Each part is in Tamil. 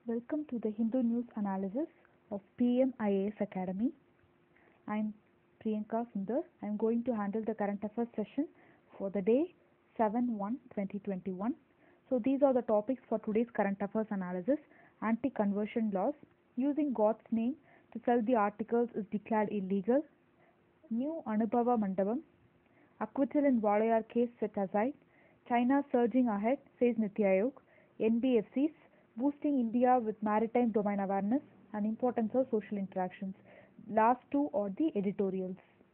Welcome to the Hindu News Analysis of PM IAS Academy. I am Priyanka Sundar. I am going to handle the current affairs session for the day 7 1 2021. So, these are the topics for today's current affairs analysis. Anti conversion laws. Using God's name to sell the articles is declared illegal. New Anubhava Mandapam. Acquittal in Walayar case set aside. China surging ahead, says Niti Aayog. NBFCs boosting India with maritime domain awareness and importance of social interactions. Last two are the editorials.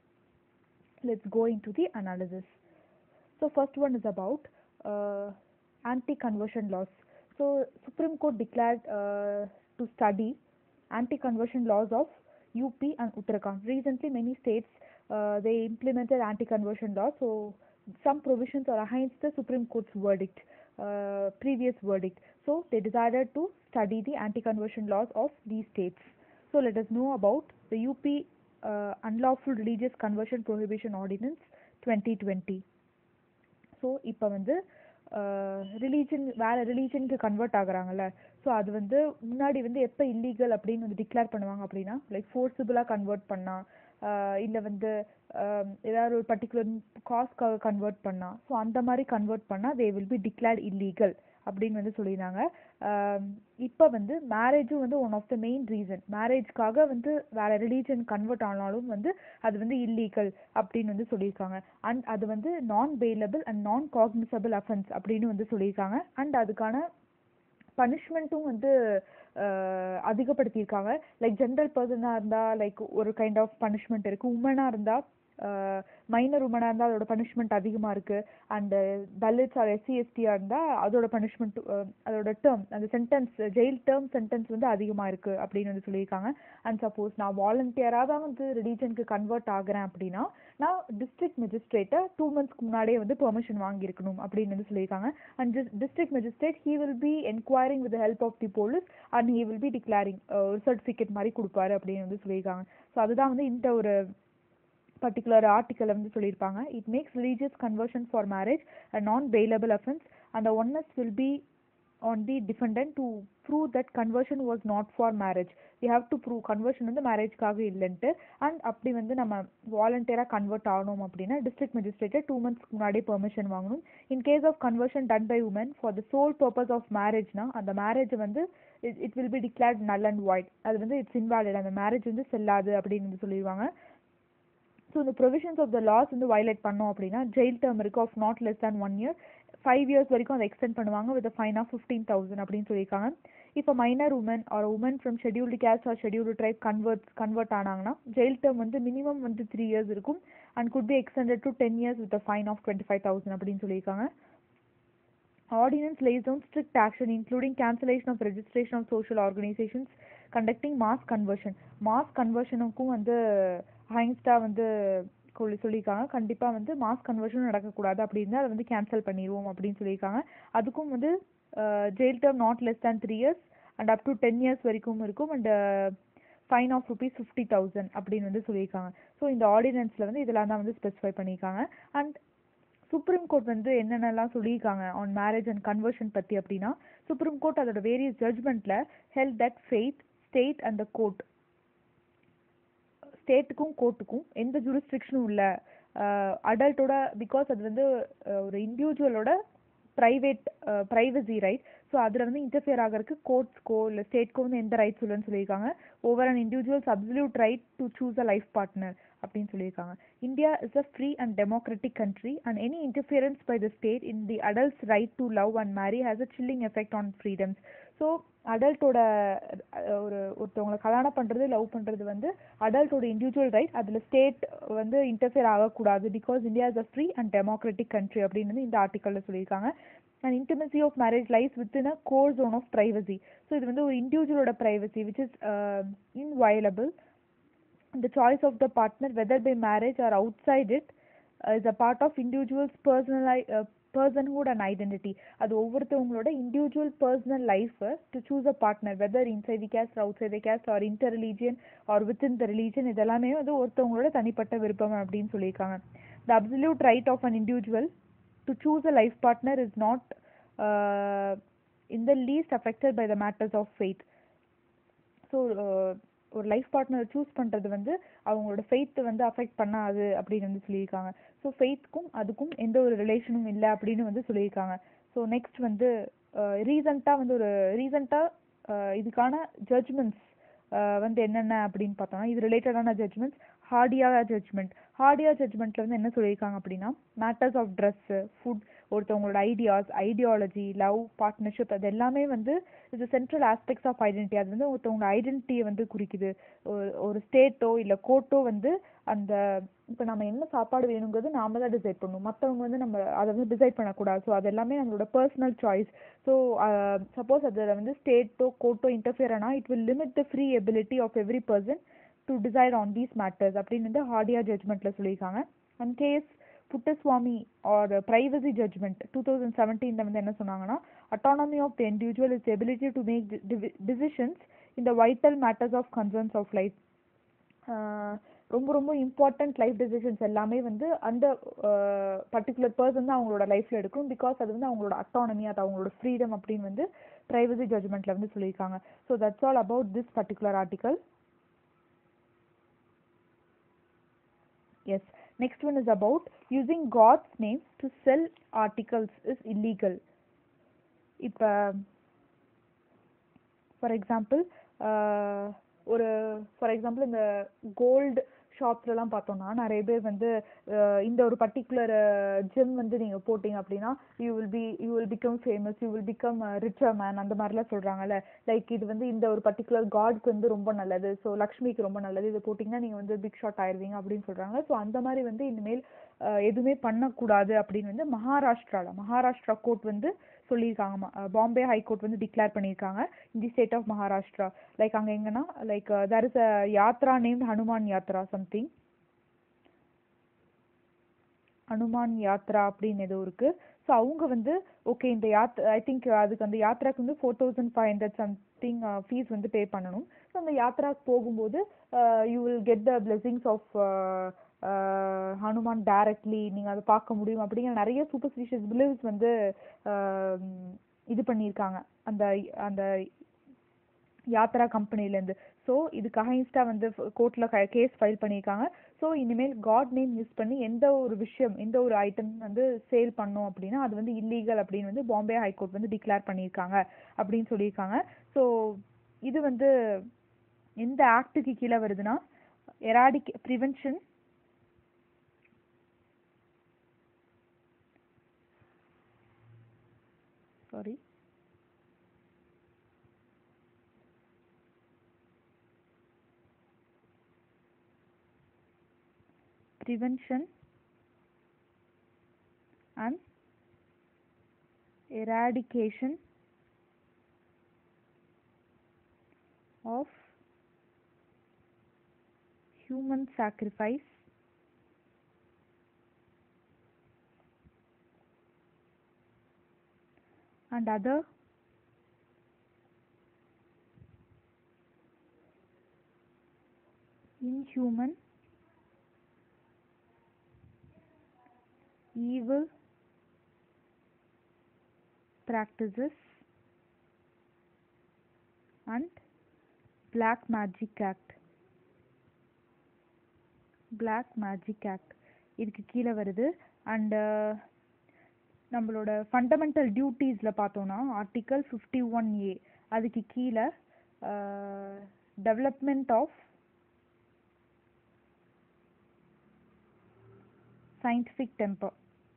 Let's go into the analysis. So, first one is about uh, anti conversion laws. So, Supreme Court declared uh, to study anti conversion laws of UP and Uttarakhand. Recently, many states uh, they implemented anti conversion laws. So, some provisions are against the Supreme Court's verdict, uh, previous verdict. So, they decided to study the anti conversion laws of these states. So, let us know about the UP uh, Unlawful Religious Conversion Prohibition Ordinance 2020. So இப்போ வந்து ரிலீஜன் வேற ரிலீஜனுக்கு கன்வெர்ட் ஆகுறாங்கல்ல ஸோ அது வந்து முன்னாடி வந்து எப்போ இல்லீகல் அப்படின்னு வந்து டிக்ளேர் பண்ணுவாங்க அப்படின்னா லைக் ஃபோர்ஸிபிளாக கன்வெர்ட் பண்ணா இல்லை வந்து ஏதாவது ஒரு பர்டிகுலர் காஸ்க்காக கன்வெர்ட் பண்ணா ஸோ அந்த மாதிரி கன்வெர்ட் பண்ணால் they will be declared illegal அப்படின்னு வந்து சொல்லியிருந்தாங்க இப்போ வந்து மேரேஜும் வந்து one of the main reason மேரேஜ்க்காக வந்து வேற ரிலீஜன் கன்வெர்ட் ஆனாலும் வந்து அது வந்து இல்லீகல் அப்படின்னு வந்து சொல்லியிருக்காங்க அண்ட் அது வந்து non bailable and non cognizable offence அப்படின்னு வந்து சொல்லியிருக்காங்க அண்ட் அதுக்கான பனிஷ்மெண்ட்டும் வந்து அதிகப்படுத்தியிருக்காங்க லைக் ஜென்ரல் பர்சனாக இருந்தால் லைக் ஒரு கைண்ட் ஆஃப் பனிஷ்மெண்ட் இருக்குது உமனாக இருந்தால் மைனர் உமனாக இருந்தால் அதோட பனிஷ்மெண்ட் அதிகமாக இருக்குது அண்டு தலித்ஸ் ஆர் எஸ்சி எஸ்டியாக இருந்தால் அதோட பனிஷ்மெண்ட் அதோட டேர்ம் அந்த சென்டென்ஸ் ஜெயில் டேர்ம் சென்டென்ஸ் வந்து அதிகமாக இருக்குது அப்படின்னு வந்து சொல்லியிருக்காங்க அண்ட் சப்போஸ் நான் வாலண்டியராக தான் வந்து ரிலீஜனுக்கு கன்வெர்ட் ஆகிறேன் அப்படின்னா நான் டிஸ்ட்ரிக்ட் மெஜிஸ்ட்ரேட்டை டூ மந்த்ஸ்க்கு முன்னாடியே வந்து பெர்மிஷன் வாங்கியிருக்கணும் அப்படின்னு வந்து சொல்லியிருக்காங்க and district magistrate he will be enquiring with help of the police and he will be declaring ஒரு சர்டிஃபிகேட் மாதிரி கொடுப்பாரு அப்படின்னு வந்து சொல்லியிருக்காங்க ஸோ அதுதான் வந்து இந்த ஒரு பர்டிகுலர் ஆர்டிக்கலை வந்து சொல்லியிருப்பாங்க it makes religious conversion for marriage a non bailable offence அந்த onus will be on the defendant to prove that conversion was not for marriage you have to prove conversion வந்து மேரேஜ்க்காக இல்லைன்ட்டு அண்ட் அப்படி வந்து நம்ம வாலண்டியராக கன்வெர்ட் ஆகணும் அப்படின்னா டிஸ்ட்ரிக்ட் மெஜிஸ்ட்ரேட்டை டூ மந்த்ஸ்க்கு முன்னாடியே பெர்மிஷன் வாங்கணும் in case of conversion done by woman for the sole purpose of மேரேஜ்னா அந்த மேரேஜ் வந்து it will be declared null and void அது வந்து இட்ஸ் இன்வாலிட் அந்த மேரேஜ் வந்து செல்லாது அப்படின்னு வந்து சொல்லிடுவாங்க ஸோ இந்த ப்ரொவிஷன்ஸ் ஆஃப் த லாஸ் வந்து வயலேட் பண்ணோம் அப்படின்னா ஜெயில் டேர்ம் இருக்கு of not less than one year five years வரைக்கும் அதை எக்ஸ்டெண்ட் பண்ணுவாங்க with fine of fifteen thousand அப்படின்னு சொல்லியிருக்காங்க இப்போ minor woman or woman from scheduled caste or scheduled tribe convert convert ஆனாங்கன்னா ஜெயில் டேர்ம் வந்து மினிமம் வந்து த்ரீ இயர்ஸ் இருக்கும் and could be extended to ten years with fine of twenty five thousand அப்படின்னு சொல்லியிருக்காங்க Ordinance lays down strict action including cancellation of registration of social organizations conducting mass conversion. mass conversionுக்கும் வந்து ஹைன்ஸ்டாக வந்து சொல்லி சொல்லியிருக்காங்க கண்டிப்பாக வந்து மாஸ் கன்வர்ஷனும் நடக்கக்கூடாது அப்படின்னு அதை வந்து கேன்சல் பண்ணிடுவோம் அப்படின்னு சொல்லியிருக்காங்க அதுக்கும் வந்து jail term not less than three years and up to ten years வரைக்கும் இருக்கும் and fine of rupees fifty thousand அப்படின்னு வந்து சொல்லியிருக்காங்க ஸோ இந்த ஆர்டினன்ஸில் வந்து இதெல்லாம் தான் வந்து ஸ்பெசிஃபை பண்ணியிருக்காங்க அண்ட் சுப்ரீம் கோர்ட் வந்து என்னென்னலாம் சொல்லியிருக்காங்க ஆன் மேரேஜ் அண்ட் கன்வர்ஷன் பற்றி அப்படின்னா சுப்ரீம் கோர்ட் அதோட வேரியஸ் ஜட்ஜ்மெண்ட்டில் held that faith state and the court ஸ்டேட்டுக்கும் கோர்ட்டுக்கும் எந்த ஜூரிஸ்ட்ரிக்ஷனும் இல்லை அடல்ட்டோட பிகாஸ் அது வந்து ஒரு இண்டிவிஜுவலோட ப்ரைவேட் ப்ரைவசி ரைட் ஸோ அதில் வந்து இன்டர்ஃபியர் ஆகிறதுக்கு கோர்ட்ஸ்க்கோ இல்லை ஸ்டேட்க்கோ வந்து எந்த ரைட்ஸ் இல்லைன்னு சொல்லியிருக்காங்க over and individual's absolute right to choose a life partner அப்படின்னு சொல்லியிருக்காங்க India is a free and democratic country and any interference by the state in the adult's right to love and marry has a chilling effect on freedoms so அடல்ட்டோட ஒரு ஒருத்தவங்களை கல்யாணம் பண்ணுறது லவ் பண்ணுறது வந்து அடல்ட்டோட இண்டிவிஜுவல் ரைட் அதில் ஸ்டேட் வந்து இன்டர்ஃபியர் ஆகக்கூடாது because India is a free and democratic country அப்படின்னு இந்த ஆர்டிக்கலில் சொல்லியிருக்காங்க and intimacy of marriage life within a core zone of privacy so இது வந்து ஒரு இண்டிவிஜுவலோட privacy which is inviolable the choice of the partner whether by marriage or outside it uh, is a part of individual's personal uh, personhood and identity அது ஒவ்வொருத்தவங்களோட individual personal life to choose a partner whether inside the caste outside the caste or inter religion or within the religion இதெல்லாமே வந்து ஒருத்தவங்களோட தனிப்பட்ட விருப்பம் அப்படின்னு சொல்லியிருக்காங்க the absolute right of an individual to choose a life partner is not in the least affected by the matters of faith so ஒரு லைஃப் பார்ட்னர் சூஸ் பண்ணுறது வந்து அவங்களோட ஃபெய்த்தை வந்து அஃபெக்ட் பண்ணாது அப்படின்னு வந்து சொல்லியிருக்காங்க ஸோ ஃபெய்த்துக்கும் அதுக்கும் எந்த ஒரு ரிலேஷனும் இல்லை அப்படின்னு வந்து சொல்லியிருக்காங்க ஸோ நெக்ஸ்ட் வந்து ரீசண்டாக வந்து ஒரு ரீசண்டாக இதுக்கான ஜட்ஜ்மெண்ட்ஸ் வந்து என்னென்ன அப்படின்னு பார்த்தோம்னா இது ரிலேட்டடான ஜட்ஜ்மெண்ட்ஸ் ஹார்டியா ஜட்ஜ்மெண்ட் ஹார்டியா ஜட்ஜ்மெண்ட்டில் வந்து என்ன சொல்லியிருக்காங்க அப்படின்னா மேட்டர்ஸ் ஆஃப் ட்ரெஸ்ஸு ஃபுட் ஒருத்தவங்களோட ஐடியாஸ் ஐடியாலஜி லவ் பார்ட்னர்ஷிப் அது எல்லாமே வந்து இது சென்ட்ரல் ஆஸ்பெக்ட்ஸ் ஆஃப் ஐடென்டிட்டி அது வந்து ஒருத்தவங்களோட ஐடென்டிட்டியை வந்து குறிக்குது ஒரு ஒரு ஸ்டேட்டோ இல்லை கோர்ட்டோ வந்து அந்த இப்போ நம்ம என்ன சாப்பாடு வேணுங்கிறது நாம தான் டிசைட் பண்ணணும் மற்றவங்க வந்து நம்ம அதை வந்து டிசைட் பண்ணக்கூடாது ஸோ அது எல்லாமே நம்மளோட பர்சனல் சாய்ஸ் ஸோ சப்போஸ் அதில் வந்து ஸ்டேட்டோ கோர்ட்டோ இன்டர்ஃபியர் ஆனால் it will limit the free ability of every person to decide on these matters அப்படின்னு வந்து ஹார்டியா ஜட்மெண்ட்டில் சொல்லியிருக்காங்க and case Puttaswamy or privacy judgement two thousand செவன்டீனில் வந்து என்ன சொன்னாங்கன்னா autonomy of the individual is ability to make decisions இந்த vital matters of concerns of life ரொம்ப ரொம்ப இம்பார்ட்டண்ட் லைஃப் டெசிஷன்ஸ் எல்லாமே வந்து அந்த பர்டிகுலர் பர்சன் தான் அவங்களோட லைஃப்பில் எடுக்கும் பிகாஸ் அது வந்து அவங்களோட அட்டானமி அது அவங்களோட ஃப்ரீடம் அப்படின்னு வந்து ப்ரைவசி ஜட்மெண்ட்டில் வந்து சொல்லியிருக்காங்க so that's all about this particular article yes next one is about using God's name to sell articles is illegal இப்போ ஃபார் எக்ஸாம்பிள் ஒரு ஃபார் எக்ஸாம்பிள் இந்த கோல்டு ஷாப்ஸ்லலாம் பார்த்தோம்னா நிறைய பேர் வந்து இந்த ஒரு பர்டிகுலர் ஜிம் வந்து நீங்கள் போட்டிங்க அப்படின்னா you will be you will become famous you will become richer man அந்த மாதிரிலாம் சொல்கிறாங்கல்ல லைக் இது வந்து இந்த ஒரு பர்டிகுலர் காட்க்கு வந்து ரொம்ப நல்லது ஸோ லக்ஷ்மிக்கு ரொம்ப நல்லது இதை போட்டிங்கன்னா நீங்கள் வந்து பிக் ஷாட் ஆயிடுவீங்க அப்படின்னு சொல்கிறாங்க ஸோ அந்த மாதிரி வந்து இனிமேல் எதுவுமே பண்ணக்கூடாது அப்படின்னு வந்து மகாராஷ்டிராவில் மகாராஷ்டிரா கோர்ட் வந்து சொல்லியிருக்காங்க பாம்பே ஹைகோர்ட் வந்து டிக்ளேர் பண்ணியிருக்காங்க in the state of Maharashtra like அங்கே எங்கன்னா like there is a yatra named Hanuman yatra something Hanuman yatra அப்படின்னு ஏதோ இருக்கு ஸோ அவங்க வந்து ஓகே இந்த யாத் ஐ திங்க் அதுக்கு அந்த யாத்ராக்கு வந்து four thousand five hundred something fees வந்து பே பண்ணணும் ஸோ அந்த யாத்ராக்கு போகும்போது you will get the blessings of Hanuman directly நீங்கள் அதை பார்க்க முடியும் அப்படிங்கிற நிறைய சூப்பர்ஸ்டிஷியஸ் பிலீவ்ஸ் வந்து இது பண்ணியிருக்காங்க அந்த அந்த யாத்ரா கம்பெனிலேருந்து ஸோ இதுக்கு அகைன்ஸ்டாக வந்து கோர்ட்டில் கேஸ் ஃபைல் பண்ணியிருக்காங்க ஸோ இனிமேல் காட் நேம் யூஸ் பண்ணி எந்த ஒரு விஷயம் எந்த ஒரு ஐட்டம் வந்து சேல் பண்ணோம் அப்படின்னா அது வந்து இல்லீகல் அப்படின்னு வந்து பாம்பே ஹைகோர்ட் வந்து டிக்ளேர் பண்ணியிருக்காங்க அப்படின்னு சொல்லியிருக்காங்க ஸோ இது வந்து எந்த ஆக்டுக்கு கீழே வருதுன்னா எராடிக் prevention sorry prevention and eradication of human sacrifice and other inhuman evil practices and black magic act black magic act இதுக்கு கீழே வருது அண்ட் நம்மளோட ஃபண்டமெண்டல் டியூட்டிஸில் பார்த்தோன்னா ஆர்டிக்கல் ஃபிஃப்டி ஒன் ஏ அதுக்கு கீழே development of scientific temper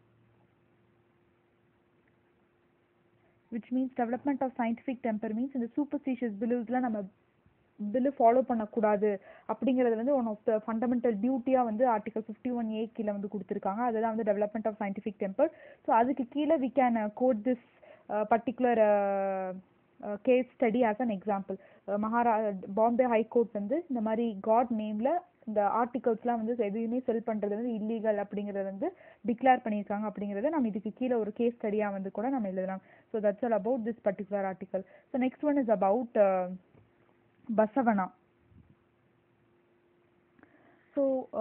which means development of scientific temper means இந்த சூப்பர்ஸ்டிஷியஸ் பிலீவ்ஸ்லாம் நம்ம பில்லு ஃபாலோ பண்ணக்கூடாது அப்படிங்கிறது வந்து ஒன் ஆஃப் த ஃபண்டமெண்டல் டியூட்டியாக வந்து ஆர்டிகல் ஃபிஃப்டி ஒன் ஏ கீழே வந்து கொடுத்துருக்காங்க அதுதான் வந்து development of scientific temper so அதுக்கு கீழே we can quote this particular case study as an example மகாரா பாம்பே ஹைகோர்ட் வந்து இந்த மாதிரி காட் நேமில் இந்த ஆர்டிகல்ஸ்லாம் வந்து எதையுமே செல் பண்ணுறது வந்து இல்லீகல் அப்படிங்கிறத வந்து டிக்ளேர் பண்ணியிருக்காங்க அப்படிங்கிறத நம்ம இதுக்கு கீழே ஒரு கேஸ் ஸ்டடியாக வந்து கூட நம்ம எழுதலாம் so that's all about this particular article so next one is about Basavanna so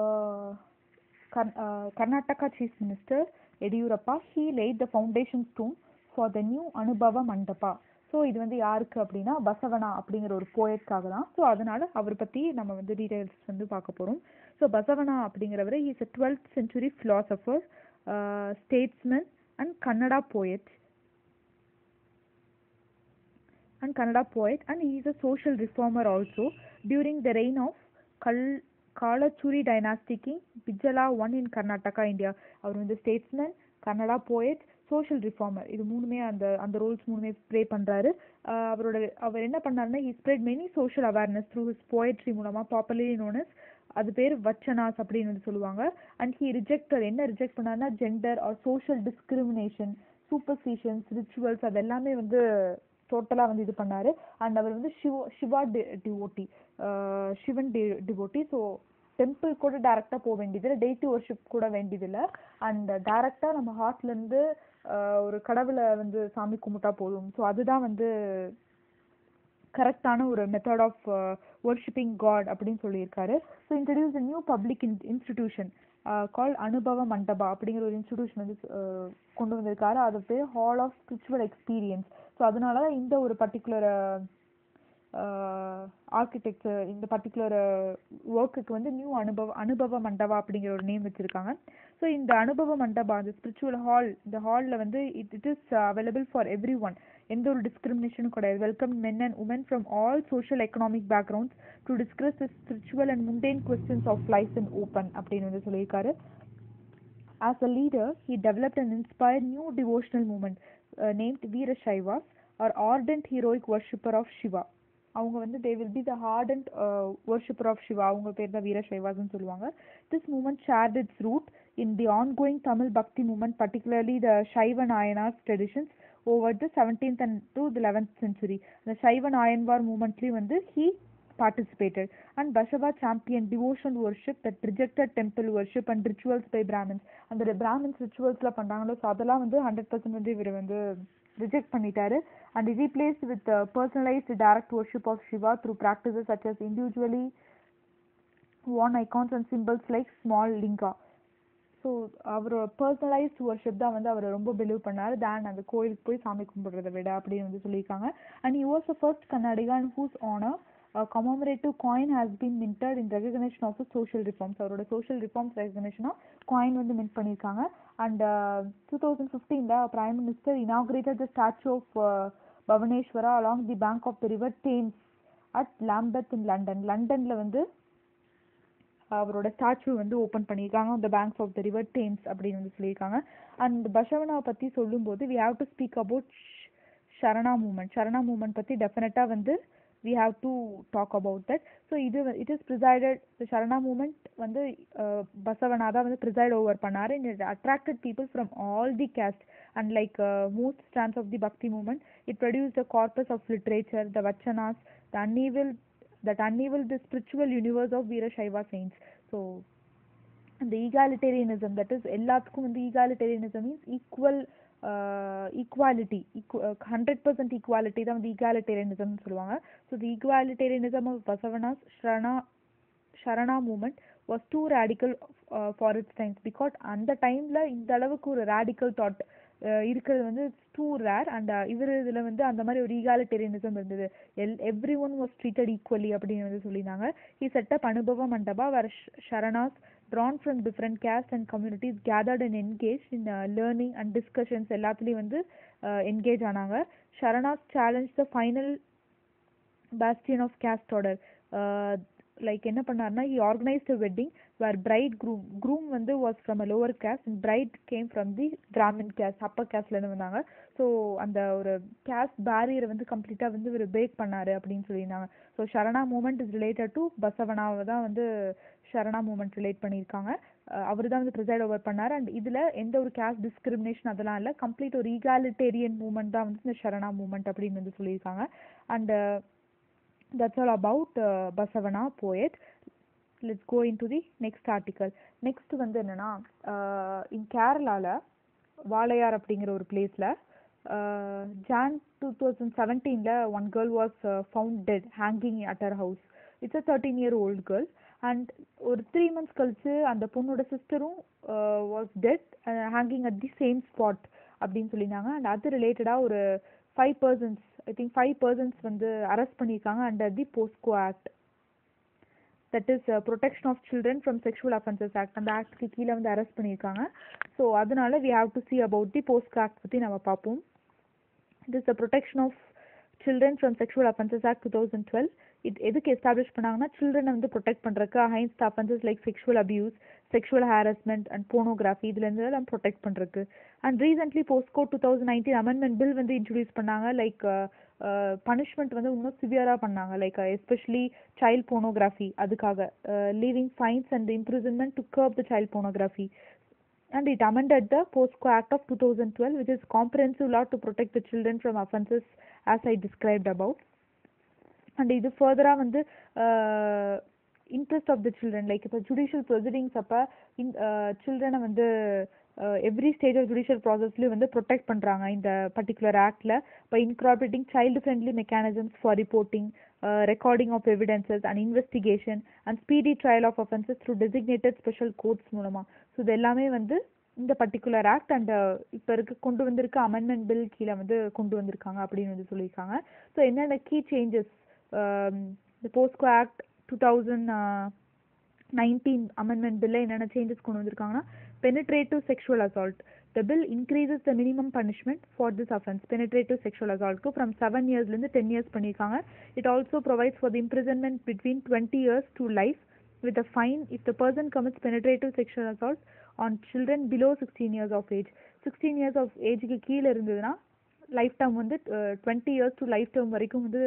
Karnataka Chief Minister Yediyurappa, he laid the foundation stone for the new Anubhava Mandapa. So இது வந்து யாருக்கு அப்படின்னா பசவனா அப்படிங்கிற ஒரு போயட்காக தான் ஸோ அதனால அவர் பற்றி நம்ம வந்து டீடைல்ஸ் வந்து பார்க்க போகிறோம் ஸோ பசவனா அப்படிங்கிறவர் is a twelfth century philosopher statesman and Kannada poet and Kannada poet and he is a social reformer also. During the reign of Kal Kalachuri dynasty king Bijala one in Karnataka, India. அவர் வந்து statesman Kannada poet social reformer இது மூணுமே அந்த அந்த ரோல்ஸ் மூணுமே ப்ளே பண்ணுறாரு அவரோட அவர் என்ன பண்ணாருன்னா he spread many social awareness through his poetry மூலமாக பாப்புலர்லி நோன் அஸ் அது பேர் வச்சனாஸ் அப்படின்னு வந்து சொல்லுவாங்க அண்ட் ஹி ரிஜெக்டர் என்ன ரிஜெக்ட் பண்ணாருன்னா gender or social discrimination superstitions rituals அது எல்லாமே வந்து டோட்டலாக வந்து இது பண்ணாரு அண்ட் அவர் வந்து சிவ சிவா டி டிவோட்டி சிவன் டி டிவோட்டி ஸோ டெம்பிள் கூட டேரெக்டாக போக வேண்டியதில்லை டெய்டி ஒர்ஷிப் கூட வேண்டியதில்லை அண்ட் டேரெக்டாக நம்ம ஹார்ட்லேருந்து ஒரு கடவுளை வந்து சாமி கும்பிட்டா போதும் ஸோ அதுதான் வந்து கரெக்டான ஒரு மெத்தட் ஆஃப் ஒர்ஷிப்பிங் காட் அப்படின்னு சொல்லியிருக்காரு so introduce new public in institution call Anubhava Mantapa அப்படிங்கிற ஒரு இன்ஸ்டிடியூஷன் வந்து கொண்டு வந்திருக்காரு அது பேர் hall of spiritual experience so அதனால தான் இந்த ஒரு பர்டிகுலர் ஆர்கிடெக்சர் இந்த பர்டிகுலர் ஒர்க்குக்கு வந்து நியூ அனுபவ அனுபவ மண்டபா அப்படிங்கிற ஒரு நேம் வச்சுருக்காங்க ஸோ இந்த அனுபவ மண்டபா இந்த ஸ்பிரிச்சுவல் ஹால் இந்த ஹாலில் வந்து it it is available for everyone எந்த ஒரு டிஸ்கிரிமினேஷனும் கிடையாது welcome men and women from all social economic backgrounds to discuss the spiritual and mundane questions of life in open அப்படின்னு வந்து சொல்லியிருக்காரு As a leader, he developed and inspired new devotional movement uh, named Veera Shaivas or ardent heroic worshipper of Shiva. அவங்க வந்து they will be the ardent worshipper of Shiva அவங்க பேர் தான் வீர சைவாஸ்னு சொல்லுவாங்க this movement shared its root in the ongoing Tamil Bhakti movement particularly the Shaiva Nayanars traditions over the seventeenth and to the eleventh century அந்த சைவ நாயன்வார் மூமெண்ட்லேயும் வந்து he participated and Bashava championed devotional worship that rejected temple worship and rituals by Brahmins அந்த பிராமின்ஸ் ரிச்சுவல்ஸ்லாம் பண்ணுறாங்களோ ஸோ அதெல்லாம் வந்து ஹண்ட்ரட் பர்சன்ட் வந்து இவர் வந்து ரிஜெக்ட் பண்ணிட்டாரு and replace with personalised direct worship of Shiva through practices such as individually own icons and symbols like small linga so அவரோட பர்சனலைஸ்ட் ஒர்ஷிப் தான் வந்து அவர் ரொம்ப பிலீவ் பண்ணார் தேன் அந்த கோயிலுக்கு போய் சாமி கும்பிடுறத விட அப்படின்னு வந்து சொல்லியிருக்காங்க and you was a first Karnataka and whose honour commemorative coin has been minted in recognition of the social reforms அவரோட social reforms recognition காயின் வந்து மின்ட் பண்ணியிருக்காங்க அண்ட் டூ தௌசண்ட் ஃபிஃப்டீனில் prime minister inaugurated the statue of Basaveshwara along the bank of the river Thames at Lambeth in London லண்டனில் வந்து அவரோட ஸ்டாச்சு வந்து ஓப்பன் பண்ணியிருக்காங்க அந்த banks of the river Thames அப்படின்னு வந்து சொல்லியிருக்காங்க அண்ட் பஷவனாவை பற்றி சொல்லும்போது we have to speak about Sharana movement Sharana movement பற்றி டெஃபினட்டாக வந்து we have to talk about that so இது it is presided the sharana movement வந்து பசவனா தான் வந்து preside over பண்ணாரு and it attracted people from all the caste and like uh, most strands of the bhakti movement it produced a corpus of literature the vachanas the unevil that unevil the spiritual universe of Veera Shaiva saints so the egalitarianism that is எல்லாத்துக்கும் வந்து egalitarianism means equal equality hundred percent equality தான் வந்து ஈகாலிட்டேரியனிசம்னு சொல்லுவாங்க so the egalitarianism of Basavanna's Sharana Sharana movement was too radical for its times because அந்த டைமில் இந்த அளவுக்கு ஒரு ரேடிக்கல் தாட் இருக்கிறது வந்து டூ ரேர் அண்ட் இவர் இதில் வந்து அந்த மாதிரி ஒரு ஈகாலிட்டேரியனிசம் இருந்தது எல் everyone was treated equally அப்படின்னு வந்து சொல்லியிருந்தாங்க ஹி செட்டப் அனுபவ மண்டபா வேர் ஷரணாஸ் drawn from different castes and communities gathered and engaged in uh, learning and discussions எல்லாத்துலேயும் வந்து என்கேஜ் ஆனாங்க Sharanas challenge the final bastion of caste order like என்ன பண்ணாருன்னா he organised a wedding where bride groom groom வந்து was from a lower caste and bride came from the Brahmin caste upper கேஸ்ட்லேருந்து வந்தாங்க ஸோ அந்த ஒரு கேஸ்ட் பேரியரை வந்து கம்ப்ளீட்டாக வந்து இவர் பிரேக் பண்ணாரு அப்படின்னு சொல்லியிருந்தாங்க so Sharana movement is related to பசவனாவை தான் வந்து ஷரணா மூமெண்ட் ரிலேட் பண்ணியிருக்காங்க அவர் தான் வந்து ப்ரிசைட் ஓவர் பண்ணார் அண்ட் இதில் எந்த ஒரு கேஸ்ட் டிஸ்கிரிமினேஷன் அதெல்லாம் இல்லை கம்ப்ளீட் ஒரு ஈகாலிட்டேரியன் மூமெண்ட் தான் வந்து இந்த ஷரணா மூமெண்ட் அப்படின்னு வந்து சொல்லியிருக்காங்க and that's all about uh, Basavana poet. Let's go into the next article. Next வந்து என்னன்னா இன் கேரளாவில் வாளையார் அப்படிங்கிற ஒரு பிளேஸில் ஜான் டூ தௌசண்ட் செவன்டீனில் one girl was found dead hanging at her house it's a thirteen year old girl and ஒரு த்ரீ மந்த்ஸ் கழிச்சு அந்த பொண்ணோட சிஸ்டரும் was dead hanging at the same spot அப்படின்னு சொல்லியிருந்தாங்க அண்ட் அது ரிலேட்டடாக ஒரு five persons I think five persons வந்து அரெஸ்ட் பண்ணியிருக்காங்க under the POCSO act that is protection of children from sexual offences act அந்த ஆக்ட்க்கு கீழே வந்து அரெஸ்ட் பண்ணியிருக்காங்க ஸோ அதனால we have to see about the POCSO act பற்றி நம்ம பார்ப்போம் it is the protection of children from sexual offences act two thousand twelve இது எதுக்கு எஸ்டாப்ளிஷ் பண்ணாங்கன்னா சில்ட்ரனை வந்து ப்ரொடெக்ட் பண்ணுறக்கு against offences like sexual abuse sexual harassment and pornography இதுலேருந்து எல்லாம் ப்ரொடெக்ட் பண்ணுறக்கு and recently POCSO two thousand nineteen amendment bill வந்து இன்ட்ரடியூஸ் பண்ணாங்க லைக் பனிஷ்மெண்ட் வந்து இன்னும் சிவியராக பண்ணாங்க லைக் எஸ்பெஷலி சைல்ட் போனோகிராஃபி அதுக்காக levying fines and imprisonment to curb the child pornography and it amended the POSCO Act of 2012, which is comprehensive law to protect the children from offences as I described above. And இது ஃபர்தராக வந்து interest of the children like இப்போ ஜுடிஷியல் ப்ரொசீடிங்ஸ் அப்போ இன் சில்ட்ரனை வந்து எவ்ரி ஸ்டேஜ் ஆஃப் ஜுடிஷியல் ப்ராசஸ்லையும் வந்து ப்ரொடெக்ட் பண்ணுறாங்க இந்த பர்டிகுலர் ஆக்டில் by incorporating child friendly mechanisms for reporting recording of evidences and investigation and speedy trial of offences through designated special courts மூலமாக ஸோ இது எல்லாமே வந்து இந்த பர்டிகுலர் ஆக்ட் அண்ட் இப்போ இருக்க கொண்டு வந்திருக்க அமெண்ட்மெண்ட் பில் கீழே வந்து கொண்டு வந்திருக்காங்க அப்படின்னு வந்து சொல்லியிருக்காங்க ஸோ என்னென்ன கீ சேஞ்சஸ் இந்த POCSO act two thousand nineteen amendment பில்ல என்னென்ன சேஞ்சஸ் கொண்டு வந்திருக்காங்கன்னா penetrative sexual assault the bill increases the minimum punishment for this offence penetrative sexual அசால்ட்க்கு ஃப்ரம் செவன் இயர்ஸ்லேருந்து டென் இயர்ஸ் பண்ணியிருக்காங்க it also provides for the imprisonment between twenty years to life with a fine if the person commits penetrative sexual assault on children below 16 years of age 16 years of ஏஜுக்கு கீழே இருந்ததுன்னா லைஃப் டைம் வந்து twenty years to life time வரைக்கும் வந்து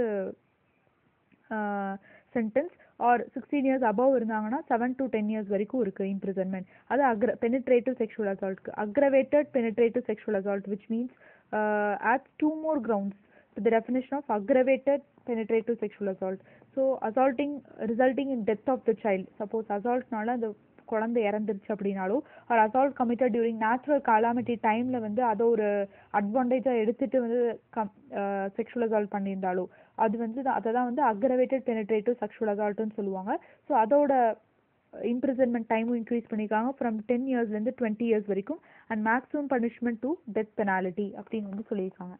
sentence or sixteen years above இருந்தாங்கன்னா செவன் டு டென் இயர்ஸ் வரைக்கும் இருக்குது இம்ப்ரிசன்மெண்ட் அது அக்ர பெனிட்ரேட்டிவ் செக்ஷுவல் அசால்ட்க்கு aggravated penetrative sexual assault which means adds two more grounds to the definition of aggravated penetrative sexual assault. So, assaulting resulting in death of the child. Suppose assaultனால அந்த குழந்தை இறந்துருச்சு அப்படின்னாலோ or assault committed during natural calamity டைமில் வந்து அதை ஒரு அட்வான்டேஜாக எடுத்துட்டு வந்து கம் செக்ஷுவல் அசால்ட் பண்ணியிருந்தாலோ அது வந்து அதை தான் வந்து அக்ரவேட்டட் பெனிட்ரேட்டிவ் செக்ஷுவல் அசால்ட்டுன்னு சொல்லுவாங்க ஸோ அதோட இம்ப்ரிசன்மெண்ட் டைமும் இன்க்ரீஸ் பண்ணியிருக்காங்க ஃப்ரம் டென் இயர்ஸ்லேருந்து டுவெண்ட்டி இயர்ஸ் வரைக்கும் and maximum punishment to death penalty அப்படின்னு வந்து சொல்லியிருக்காங்க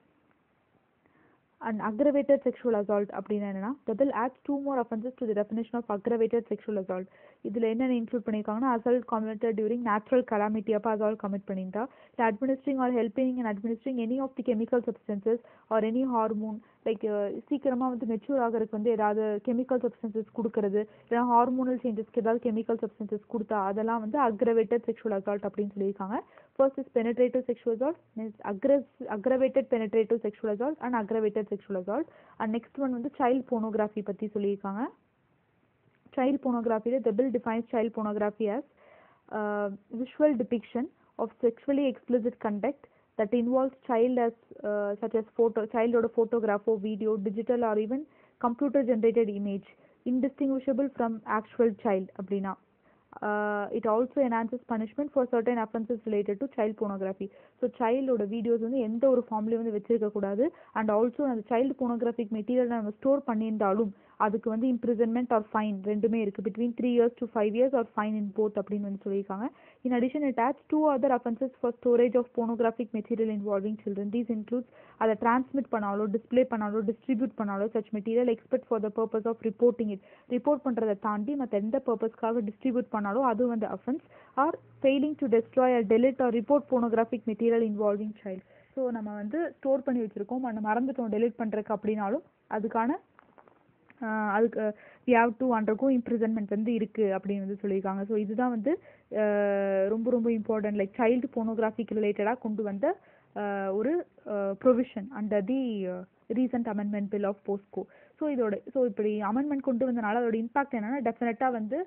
அண்ட் அக்ரவேட்டட் செக்ஷுவல் அசால்ட் அப்படின்னு என்னன்னா the bill adds two more offenses to the definition of aggravated sexual assault இதில் என்னென்ன இன்க்ளூட் பண்ணியிருக்காங்கன்னா assault committed during natural calamity அப்போ அசால்ட் கமிட் பண்ணியிருந்தா இல்லை administering or helping in administering any of the chemical substances or any hormone லைக் சீக்கிரமாக வந்து மெச்சூர் ஆகிறதுக்கு வந்து ஏதாவது கெமிக்கல் சப்ஸ்டன்சஸ் கொடுக்கறது இல்லைனா ஹார்மோனல் சேஞ்சஸ்க்கு ஏதாவது கெமிக்கல் சப்ஸ்டன்சஸ் கொடுத்தா அதெல்லாம் வந்து அக்ரவேட்டட் செக்ஷுவல் அசால்ட் அப்படின்னு சொல்லியிருக்காங்க first is penetrative sexual assault next அக்ரஸ் aggravated penetrative sexual assault and aggravated sexual assault and next one வந்து சைல்ட் போனோகிராஃபி பற்றி சொல்லியிருக்காங்க child pornography the bill defines child pornography as uh, visual depiction of sexually explicit conduct that involves child as uh, such as photo child or photograph or video digital or even computer generated image indistinguishable from actual child அப்படின்னா uh, it also enhances punishment for certain offenses related to child pornography so சைல்டோட வீடியோஸ் வந்து எந்த ஒரு ஃபார்ம்லேயும் வந்து வச்சிருக்க கூடாது அண்ட் ஆல்சோ அந்த சைல்டு போனோகிராஃபிக் மெட்டீரியல் நம்ம ஸ்டோர் பண்ணியிருந்தாலும் அதுக்கு வந்து இம்ப்ரிசன்மெண்ட் ஆர் ஃபைன் ரெண்டுமே இருக்குது between three years to five years or fine in both அப்படின்னு வந்து சொல்லியிருக்காங்க in addition it adds two other offences for storage of pornographic material involving children these includes அதை டிரான்ஸ்மிட் பண்ணாலோ டிஸ்பிளே பண்ணாலோ டிஸ்ட்ரிபியூட் பண்ணாலோ such material expect for the purpose of reporting it report பண்ணுறதை தாண்டி மற்ற எந்த பர்பஸ்க்காக டிஸ்ட்ரிபியூட் பண்ணாலோ அது வந்து offence or failing to destroy or delete or report pornographic material involving child so நம்ம வந்து ஸ்டோர் பண்ணி வச்சுருக்கோம் நம்ம மறந்துட்டோம் டெலிட் பண்ணுறதுக்கு அப்படின்னாலும் அதுக்கான அதுக்கு we have to undergo imprisonment வந்து இருக்குது அப்படின்னு வந்து சொல்லியிருக்காங்க ஸோ இதுதான் வந்து ரொம்ப ரொம்ப இம்பார்ட்டன்ட் லைக் சைல்டு போனோகிராஃபிக் ரிலேட்டடாக கொண்டு வந்த ஒரு provision under the recent amendment bill of POCSO so இதோட ஸோ இப்படி அமெண்ட்மெண்ட் கொண்டு வந்தனால அதோட இம்பாக்ட் என்னன்னா டெஃபினட்டாக வந்து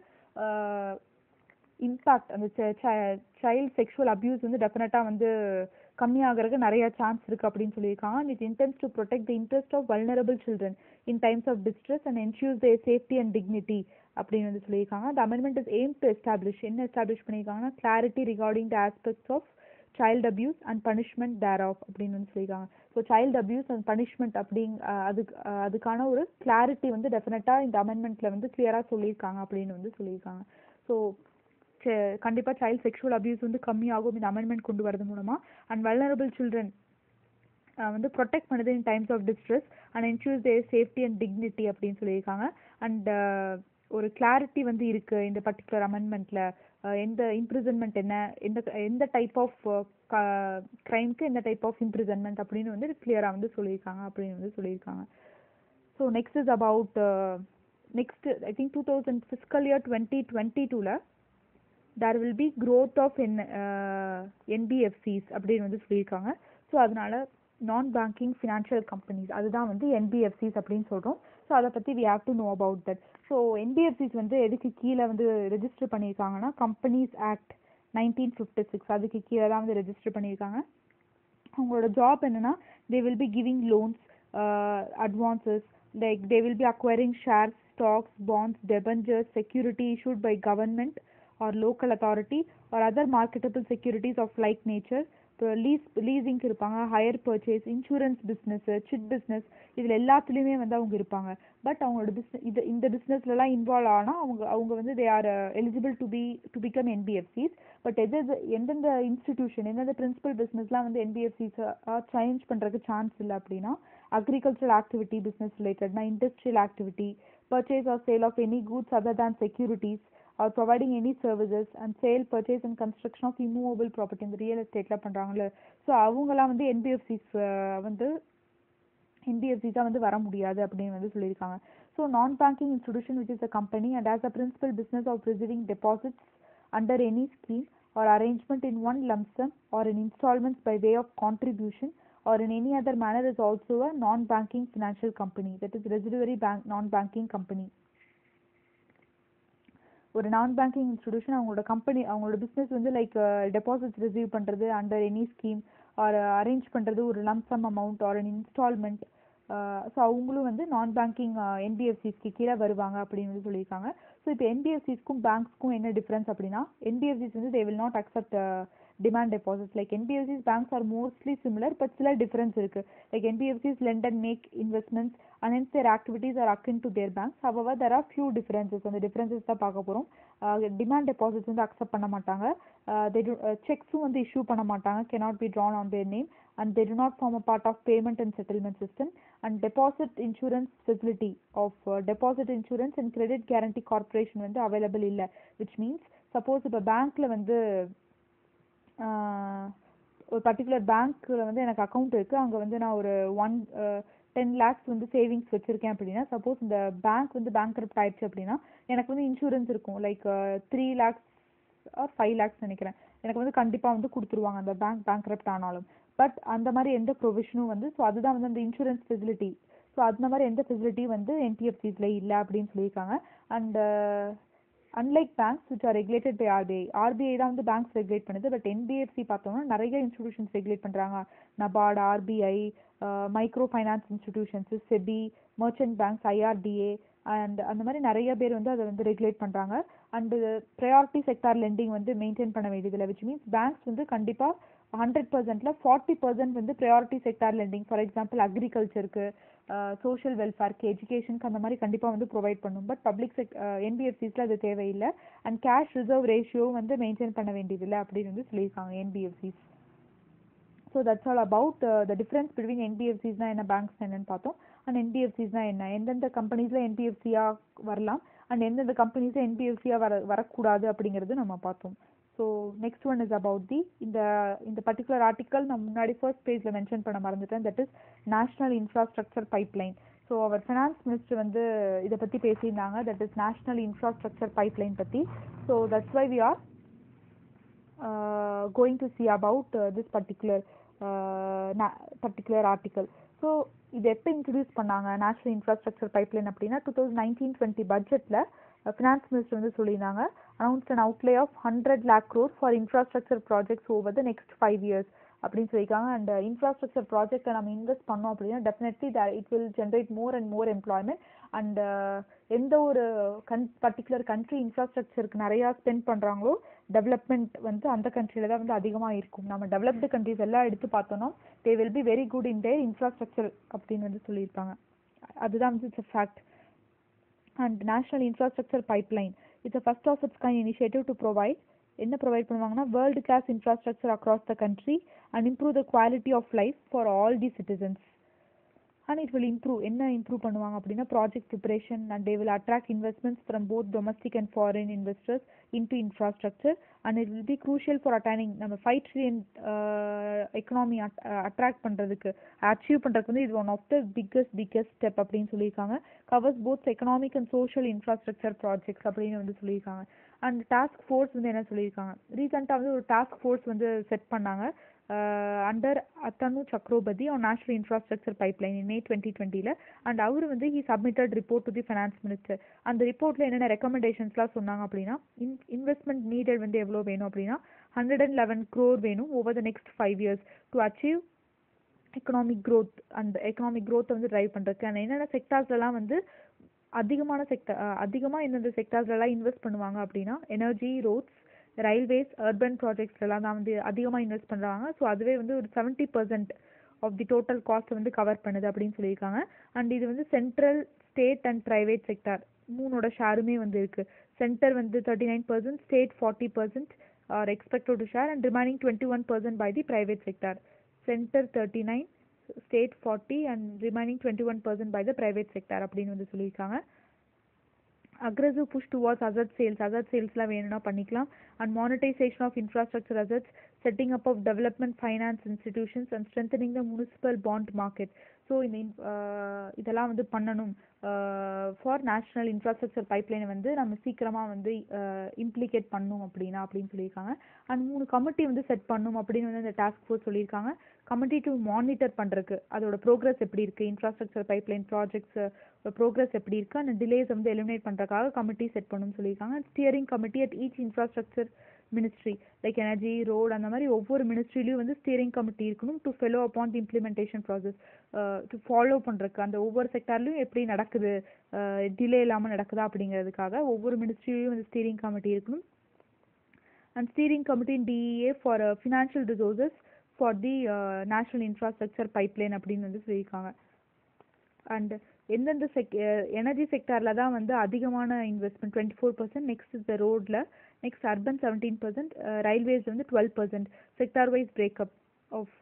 இம்பாக்ட் அந்த சைல்ட் செக்ஷுவல் அப்யூஸ் வந்து டெஃபினட்டாக வந்து கம்மியாகிறதுக்கு நிறைய சான்ஸ் இருக்குது அப்படின்னு சொல்லியிருக்காங்க and it intends to protect the interest of vulnerable children in times of distress and ensures they safety and dignity அப்படின்னு வந்து சொல்லியிருக்காங்க the amendment is aim to establish என்ன எஸ்டாப்ளிஷ் பண்ணியிருக்காங்கன்னா clarity regarding the aspects of child abuse and punishment thereof அப்படின்னு வந்து சொல்லியிருக்காங்க so child abuse and punishment அப்படிங் அதுக்கு அதுக்கான ஒரு கிளாரிட்டி வந்து டெஃபினட்டாக இந்த அமெண்ட்மெண்ட்டில் வந்து கிளியராக சொல்லியிருக்காங்க அப்படின்னு வந்து சொல்லியிருக்காங்க ஸோ கண்டிப்பாக சைல்ட் செக்ஷுவல் அபியூஸ் வந்து கம்மியாகும் இந்த அமெண்ட்மெண்ட் கொண்டு வரது மூலமாக அண்ட் வல்னரபிள் சில்ட்ரன் வந்து ப்ரொடெக்ட் பண்ணுது in times of distress and ensures their safety and dignity அப்படின்னு சொல்லியிருக்காங்க அண்ட் ஒரு கிளாரிட்டி வந்து இருக்கு இந்த பர்டிகுலர் அமெண்ட்மெண்ட்ல எந்த இம்ப்ரிசன்மெண்ட் என்ன எந்த எந்த டைப் ஆஃப் க்ரைம்க்கு எந்த டைப் ஆஃப் இம்ப்ரிசன்மெண்ட் அப்படின்னு வந்து கிளியராக வந்து சொல்லியிருக்காங்க அப்படின்னு வந்து சொல்லியிருக்காங்க so next is about next I think two thousand fiscal year twenty twenty டூவில் there will be growth of N NBFCs அப்படின்னு வந்து சொல்லியிருக்காங்க ஸோ அதனால நான் பேங்கிங் ஃபினான்ஷியல் கம்பெனிஸ் அதுதான் வந்து என்பிஎஃப்சிஸ் அப்படின்னு சொல்கிறோம் ஸோ அதை பற்றி we have to know about that so NBFCs வந்து எதுக்கு கீழே வந்து ரெஜிஸ்டர் பண்ணியிருக்காங்கன்னா companies act nineteen fifty six அதுக்கு கீழே தான் வந்து ரெஜிஸ்டர் பண்ணியிருக்காங்க அவங்களோட ஜாப் என்னன்னா they will be giving loans advances like they will be acquiring shares stocks bonds debentures security issued by government or local authority or other marketable securities of like nature இப்போ லீஸ் லீசிங்க்கு இருப்பாங்க hire purchase insurance business chit business இதில் எல்லாத்துலேயுமே வந்து அவங்க இருப்பாங்க பட் அவங்களோட பிஸ்னஸ் இது இந்த பிஸ்னஸ்லலாம் இன்வால்வ் ஆனால் அவங்க அவங்க வந்து they are eligible to be to become NBFCs but எது எது எந்தெந்த இன்ஸ்டிடியூஷன் எந்தெந்த பிரின்சிபல் பிஸ்னஸ்லாம் வந்து என்பிஎஃப்சிஸ் சேஞ்ச் பண்ணுறதுக்கு சான்ஸ் இல்லை அப்படின்னா அக்ரிகல்ச்சரல் ஆக்டிவிட்டி பிஸ்னஸ் ரிலேட்டட்னா industrial activity purchase or sale of any goods other than securities or providing any services and sale purchase and construction of immovable property இந்த ரியல் எஸ்டேட்ல பண்றாங்கல்ல ஸோ அவங்கலாம் வந்து என்பிஎஃப்சிஸ் வந்து என்பிஎஃப்சிஸாக வந்து வர முடியாது அப்படின்னு வந்து சொல்லியிருக்காங்க so non banking institution which is a company and has a principal business of receiving deposits under any scheme or arrangement in one lump sum or in installments by way of contribution or in any other manner is also a non-banking financial company that is residuary bank non-banking company ஒரு நான் பேங்கிங் இன்ஸ்டிடியூஷன் அவங்களோட கம்பெனி அவங்களோட பிஸ்னஸ் வந்து லைக் டெபாசிட்ஸ் ரிசீவ் பண்ணுறது under any scheme or arrange பண்ணுறது ஒரு lump sum amount or an instalment so அவங்களும் வந்து நான் பேங்கிங் என்பிஎஃப்சிஸ்க்கு கீழே வருவாங்க அப்படின்னு வந்து சொல்லியிருக்காங்க ஸோ இப்போ என்பிஎஃப்சிஸ்க்கும் பேங்க்ஸ்க்கும் என்ன டிஃப்ரென்ஸ் அப்படின்னா என்பிஎஃப்சிஸ் வந்து they will not accept demand deposits like NBFCs banks are mostly similar but சில difference இருக்கு like NBFCs lend and make investments and hence their activities are akin to their banks however there are few differences அந்த differences தான் பார்க்க போறோம் டிமாண்ட் டெபாசிட்ஸ் வந்து அக்செப்ட் பண்ண மாட்டாங்க they do செக்ஸும் வந்து இஷ்யூ பண்ண மாட்டாங்க cannot be drawn on their name and they do not form a part of payment and settlement system and deposit insurance facility of uh, deposit insurance and credit guarantee corporation வந்து available இல்ல which means suppose இப்போ பேங்க்ல வந்து ஒரு பர்டிகுலர் பேங்க்கில் வந்து எனக்கு அக்கௌண்ட் இருக்குது அங்கே வந்து நான் ஒரு ஒன் டென் லேக்ஸ் வந்து சேவிங்ஸ் வச்சுருக்கேன் அப்படின்னா சப்போஸ் இந்த பேங்க் வந்து பேங்க் ஆயிடுச்சு அப்படின்னா எனக்கு வந்து இன்சூரன்ஸ் இருக்கும் like three lakhs or five lakhs நினைக்கிறேன் எனக்கு வந்து கண்டிப்பாக வந்து கொடுத்துருவாங்க அந்த பேங்க் பேங்க் ஆனாலும் பட் அந்த மாதிரி எந்த ப்ரொவிஷனும் வந்து ஸோ அதுதான் வந்து அந்த இன்சூரன்ஸ் ஃபெசிலிட்டி ஸோ அந்த மாதிரி எந்த ஃபெசிலிட்டியும் வந்து என்பிஎஃப்சிஸில் இல்லை அப்படின்னு சொல்லியிருக்காங்க and unlike banks which are regulated by RBI RBI தான் வந்து பேங்க்ஸ் ரெகுலேட் பண்ணுது பட் என்பிஎஃப்சி பார்த்தோம்னா நிறைய இன்ஸ்டிடியூஷன்ஸ் ரெகுலேட் பண்ணுறாங்க NABARD RBI micro finance institutions SEBI merchant banks IRDA and அந்த மாதிரி நிறைய பேர் வந்து அதை வந்து ரெகுலேட் பண்ணுறாங்க அண்டு ப்ரையாரிட்டி செக்டார் லெண்டிங் வந்து மெயின்டைன் பண்ண வேண்டியதில்லை விச் மீன்ஸ் பேங்க்ஸ் வந்து கண்டிப்பாக ஹண்ட்ரட் பர்சன்ட்ல ஃபார்ட்டி பர்சன்ட் வந்து priority sector lending for example அக்ரிகல்ச்சருக்கு சோஷியல் வெல்ஃபேர்க்கு எஜுகேஷனுக்கு அந்த மாதிரி கண்டிப்பாக வந்து ப்ரொவைட் பண்ணும் பட் பப்ளிக் செக் என்பிஎஃப்சிஸில் அது தேவையில்லை அண்ட் கேஷ் ரிசர்வ் ரேஷியோ வந்து மெயின்டைன் பண்ண வேண்டியதில்லை அப்படின்னு வந்து சொல்லியிருக்காங்க NBFCs so that's all about the difference between என்பிஎஃப்சிஸ்னா என்ன பேங்க்ஸ் என்னன்னு பார்த்தோம் அண்ட் என்பிஎஃப்சிஸ்னா என்ன எந்தெந்த கம்பெனிஸில் என்பிஎஃப்சியாக வரலாம் அண்ட் எந்தெந்த கம்பெனிஸில் என்பிஎஃப்சியாக வர வரக்கூடாது அப்படிங்கிறது நம்ம பார்த்தோம் so next one is about the இந்த இந்த பர்டிகுலர் ஆர்டிக்கல் நான் முன்னாடி ஃபர்ஸ்ட் பேஜில் மென்ஷன் பண்ண மறந்துட்டேன் that is national infrastructure pipeline so our finance minister வந்து இதை பற்றி பேசியிருந்தாங்க that is national infrastructure pipeline பற்றி so that's why we are going to see about this particular particular article so இது எப்போ இன்ட்ரடியூஸ் பண்ணாங்க நேஷ்னல் இன்ஃப்ராஸ்ட்ரக்சர் பைப்லைன் அப்படின்னா டூ தௌசண்ட் நைன்டீன் டுவெண்ட்டி பட்ஜெட்டில் ஃபினான்ஸ் மினிஸ்டர் வந்து சொல்லியிருந்தாங்க announced an outlay of hundred lakh crore for infrastructure projects over the next five years அப்படின்னு சொல்லியிருக்காங்க அண்ட் இன்ஃப்ராஸ்ட்ரக்சர் ப்ராஜெக்ட்டை நம்ம இன்வெஸ்ட் பண்ணோம் அப்படின்னா definitely it will generate more and more employment and எந்த ஒரு கன் பர்டிகுலர் கண்ட்ரி இன்ஃப்ராஸ்ட்ரக்சருக்கு நிறையா ஸ்பெண்ட் பண்ணுறாங்களோ டெவலப்மெண்ட் வந்து அந்த கண்ட்ரியில் தான் வந்து அதிகமாக இருக்கும் நம்ம டெவலப்டு கண்ட்ரிஸ் எல்லாம் எடுத்து பார்த்தோம்னா they will be very good in their infrastructure அப்படின்னு வந்து சொல்லியிருப்பாங்க அதுதான் வந்து it's fact and national infrastructure pipeline it's first of its kind initiative to provide என்ன ப்ரொவைட் பண்ணுவாங்கன்னா world class infrastructure across the country and improve the quality of life for all the citizens and it will improve என்ன இம்ப்ரூவ் பண்ணுவாங்க அப்படின்னா project preparation and they will attract investments from both domestic and foreign investors into infrastructure and it will be crucial for attaining நம்ம ஃபைவ் ட்ரில்லியன் எக்கனாமி அட்ராக்ட் பண்ணுறதுக்கு அச்சீவ் பண்ணுறதுக்கு வந்து இது one of the biggest biggest step அப்படின்னு சொல்லியிருக்காங்க covers both economic and social infrastructure projects அப்படின்னு வந்து சொல்லியிருக்காங்க அண்ட் டாஸ்க் ஃபோர்ஸ் வந்து என்ன சொல்லியிருக்காங்க ரீசெண்டாக வந்து ஒரு டாஸ்க் ஃபோர்ஸ் வந்து செட் பண்ணாங்க under Atanu Chakraborty on national infrastructure pipeline May twenty டுவெண்ட்டியில் அண்ட் அவர் வந்து he submitted report to the finance minister அந்த ரிப்போர்ட்டில் என்னென்ன ரெக்கமெண்டேஷன்ஸ்லாம் சொன்னாங்க அப்படின்னா இன் இன்வெஸ்ட்மெண்ட் நீடட் வந்து எவ்வளோ வேணும் அப்படின்னா ஹண்ட்ரட் அண்ட் லெவன் க்ரோர் வேணும் over the next five years to achieve economic growth அந்த எக்கனாமிக் க்ரோத்தை வந்து ட்ரைவ் பண்ணுறதுக்கு அந்த என்னென்ன செக்டார்ஸ்லாம் வந்து அதிகமான செக்டர் அதிகமாக எந்தெந்த செக்டார்ஸ்லாம் இன்வெஸ்ட் பண்ணுவாங்க அப்படின்னா எனர்ஜி ரோட்ஸ் ரயில்வேஸ் அர்பன் ப்ராஜெக்ட்ஸ்லாம் தான் வந்து அதிகமாக இன்வெஸ்ட் பண்ணுறாங்க ஸோ அதுவே வந்து ஒரு seventy percent of the total cost வந்து கவர் பண்ணுது அப்படின்னு சொல்லியிருக்காங்க அண்ட் இது வந்து central state and private sector மூணோட ஷேருமே வந்து இருக்குது சென்டர் வந்து thirty nine percent state forty percent are expected to share and remaining twenty one percent by the private sector center thirty nine state forty and remaining twenty one percent by the private sector அப்படின்னு வந்து சொல்லியிருக்காங்க aggressive push towards asset sales asset சேல்ஸ்லாம் வேணும்னா பண்ணிக்கலாம் and monetization of infrastructure assets setting up of development finance institutions and strengthening the municipal bond market so இந்த இதெல்லாம் வந்து பண்ணணும் ஃபார் நேஷ்னல் இன்ஃப்ராஸ்ட்ரக்சர் பைப்லைனை வந்து நம்ம சீக்கிரமாக வந்து இம்ப்ளிகேட் பண்ணும் அப்படின்னா அப்படின்னு சொல்லியிருக்காங்க அண்ட் மூணு கமிட்டி வந்து செட் பண்ணும் அப்படின்னு வந்து இந்த டாஸ்க் ஃபோர்ஸ் சொல்லியிருக்காங்க கமிட்டி டு மானிட்டர் பண்ணுறதுக்கு அதோட ப்ரோக்ரஸ் எப்படி இருக்குது இன்ஃப்ராஸ்ட்ரக்சர் பைப்லைன் ப்ராஜெக்ட்ஸ் ப்ரோக்ரஸ் எப்படி இருக்குது அந்த டிலேஸ் வந்து எலிமினேட் பண்ணுறதுக்காக கமிட்டி செட் பண்ணணும்னு சொல்லியிருக்காங்க steering committee at each infrastructure ministry like energy road அந்த மாதிரி ஒவ்வொரு மினிஸ்ட்ரிலையும் வந்து ஸ்டியரிங் கமிட்டி இருக்கணும் to follow upon the implementation process to follow பண்ணுறதுக்கு அந்த ஒவ்வொரு செக்டார்லையும் எப்படி நடக்குது டிலே இல்லாமல் நடக்குதா அப்படிங்கிறதுக்காக ஒவ்வொரு மினிஸ்ட்ரிலையும் வந்து ஸ்டீரிங் கமிட்டி இருக்கணும் and steering committee in DEA for financial resources for the national infrastructure pipeline அப்படின்னு வந்து சொல்லியிருக்காங்க அண்ட் எந்தெந்த செக் எனர்ஜி செக்டாரில் தான் வந்து அதிகமான investment twenty four percent next இந்த ரோடில் next urban seventeen percent railways வந்து twelve percent sector wise breakup of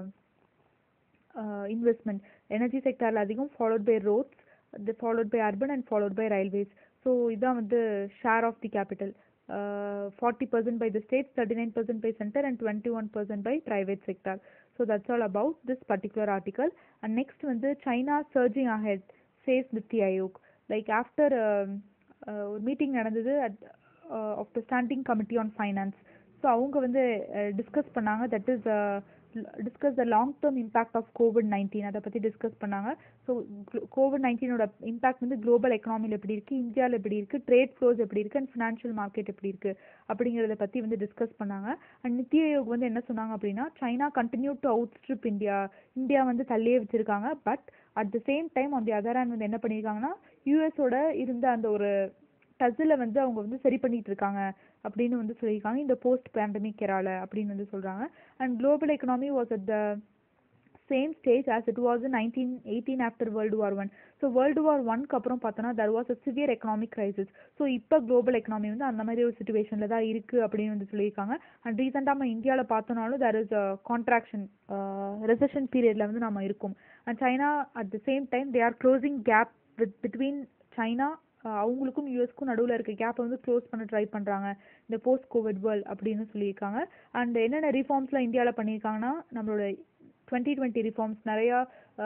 investment energy செக்டாரில் அதிகம் followed by roads followed by urban and followed by railways so இதான் வந்து share of the capital forty percent by the state thirty nine percent by center and twenty one percent by private sector so that's all about this particular article and next வந்து China surging ahead says NITI Aayog like after ஒரு மீட்டிங் நடந்தது at of the standing committee on finance so அவங்க வந்து டிஸ்கஸ் பண்ணாங்க that is discuss the long term impact of COVID nineteen அதை பற்றி டிஸ்கஸ் பண்ணாங்க ஸோ கோவிட் நைன்டீனோட இம்பாக்ட் வந்து குளோபல் எக்கனாமியில் எப்படி இருக்குது இந்தியாவில் எப்படி இருக்குது ட்ரேட் ஃப்ளோஸ் எப்படி இருக்குது அண்ட் ஃபினான்ஷியல் மார்க்கெட் எப்படி இருக்குது அப்படிங்கிறத பற்றி வந்து டிஸ்கஸ் பண்ணாங்க அண்ட் நித்தி ஆயோக் வந்து என்ன சொன்னாங்க அப்படின்னா China continue to outstrip India India வந்து தள்ளியே வச்சுருக்காங்க but at the same time on the other hand வந்து என்ன பண்ணியிருக்காங்கன்னா யூஎஸோட இருந்த அந்த ஒரு டசில் வந்து அவங்க வந்து சரி பண்ணிட்டு இருக்காங்க அப்படின்னு வந்து சொல்லியிருக்காங்க இந்த போஸ்ட் பேண்டமிக் கெரால அப்படின்னு வந்து சொல்கிறாங்க and global economy was at the same stage as it was nineteen eighteen after world war one so world war ஒன்க்கு அப்புறம் பார்த்தோன்னா there was a severe economic crisis so இப்போ குளோபல் எக்கனாமி வந்து அந்த மாதிரி ஒரு சுச்சுவேஷனில் தான் இருக்குது அப்படின்னு வந்து சொல்லியிருக்காங்க அண்ட் ரீசெண்டாக நம்ம இந்தியாவில் பார்த்தோனாலும் there is a contraction recession பீரியடில் வந்து நம்ம இருக்கோம் and China at the same time they are closing gap with between China அவங்களுக்கும் யூஎஸ்க்கும் நடுவில் இருக்க கேப்பை வந்து க்ளோஸ் பண்ண ட்ரை பண்ணுறாங்க இந்த போஸ்ட் கோவிட் வேர்ல்ட் அப்படின்னு சொல்லியிருக்காங்க அண்ட் என்னென்ன ரிஃபார்ம்ஸ்லாம் இந்தியாவில் பண்ணியிருக்காங்கன்னா நம்மளோட டுவெண்ட்டி டுவெண்ட்டி ரிஃபார்ம்ஸ் நிறையா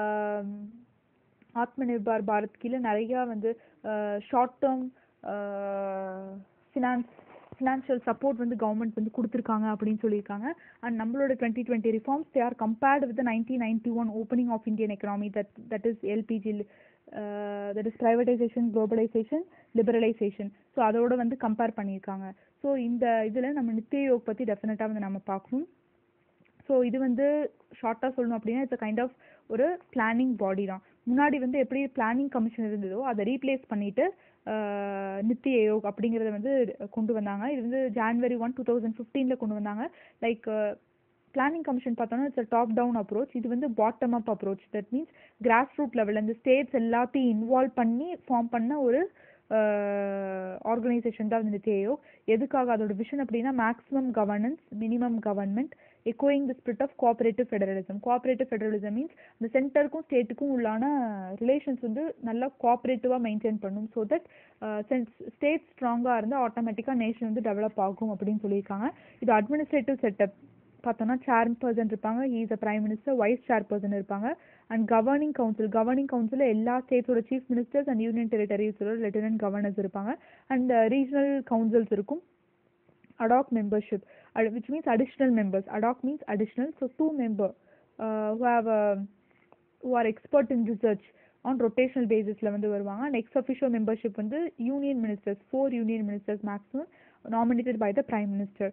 ஆத்ம நிர்பார் பாரத் கீழே நிறையா வந்து short term finance financial support வந்து கவர்மெண்ட் வந்து கொடுத்துருக்காங்க அப்படின்னு சொல்லியிருக்காங்க அண்ட் நம்மளோட twenty twenty reforms they are compared with nineteen ninety one opening of Indian economy that that is LPG that is privatization globalization liberalization so அதோட வந்து கம்பேர் பண்ணியிருக்காங்க ஸோ இந்த இதில் நம்ம நித்தி யோக் பற்றி டெஃபினட்டாக வந்து நம்ம பார்க்கணும் ஸோ இது வந்து ஷார்ட்டாக சொல்லணும் அப்படின்னா இட்ஸ் கைண்ட் ஆஃப் ஒரு பிளானிங் பாடி தான் முன்னாடி வந்து எப்படி பிளானிங் கமிஷன் இருந்ததோ அதை ரீப்ளேஸ் பண்ணிட்டு நித்தி ஆயோக் அப்படிங்கிறத வந்து கொண்டு வந்தாங்க இது வந்து ஜான்வரி ஒன் டூ தௌசண்ட் ஃபிஃப்டீனில் கொண்டு வந்தாங்க லைக் பிளானிங் கமிஷன் பார்த்தோன்னா இட்ஸ் டாப் டவுன் அப்ரோச் இது வந்து bottom up approach that means grass root level இந்த ஸ்டேட்ஸ் எல்லாத்தையும் இன்வால்வ் பண்ணி ஃபார்ம் பண்ண ஒரு ஆர்கனைசேஷன் தான் வந்து நித்தி ஆயோக் எதுக்காக அதோட விஷன் அப்படின்னா maximum governance minimum government echoing the spirit of cooperative federalism cooperative federalism means இந்த சென்டருக்கும் ஸ்டேட்டுக்கும் உள்ளான ரிலேஷன்ஸ் வந்து நல்லா கோஆப்ரேட்டிவாக மெயின்டைன் பண்ணும் ஸோ தட் ஸ்டேட் ஸ்ட்ராங்காக இருந்தால் ஆட்டோமேட்டிக்காக நேஷன் வந்து டெவலப் ஆகும் அப்படின்னு சொல்லியிருக்காங்க இது அட்மினிஸ்ட்ரேட்டிவ் செட்டப் பார்த்தோம்னா சேர் பர்சன் இருப்பாங்க is a prime minister vice chairperson இருப்பாங்க அண்ட் கவர்னிங் கவுன்சில் கவர்னிங் கவுன்சிலில் எல்லா ஸ்டேட்ஸோட சீஃப் மினிஸ்டர்ஸ் அண்ட் யூனியன் டெரிட்டரிஸோட லெஃப்டினன்ட் கவர்னர்ஸ் இருப்பாங்க அண்ட் ரீஜனல் கவுன்சில்ஸ் இருக்கும் ad hoc membership which means additional members adoc means additional so two member uh, who have uh, who are expert in research on rotational basisல வந்து வருவாங்க and ex officio membership வந்து union ministers four union ministers maximum nominated by the prime minister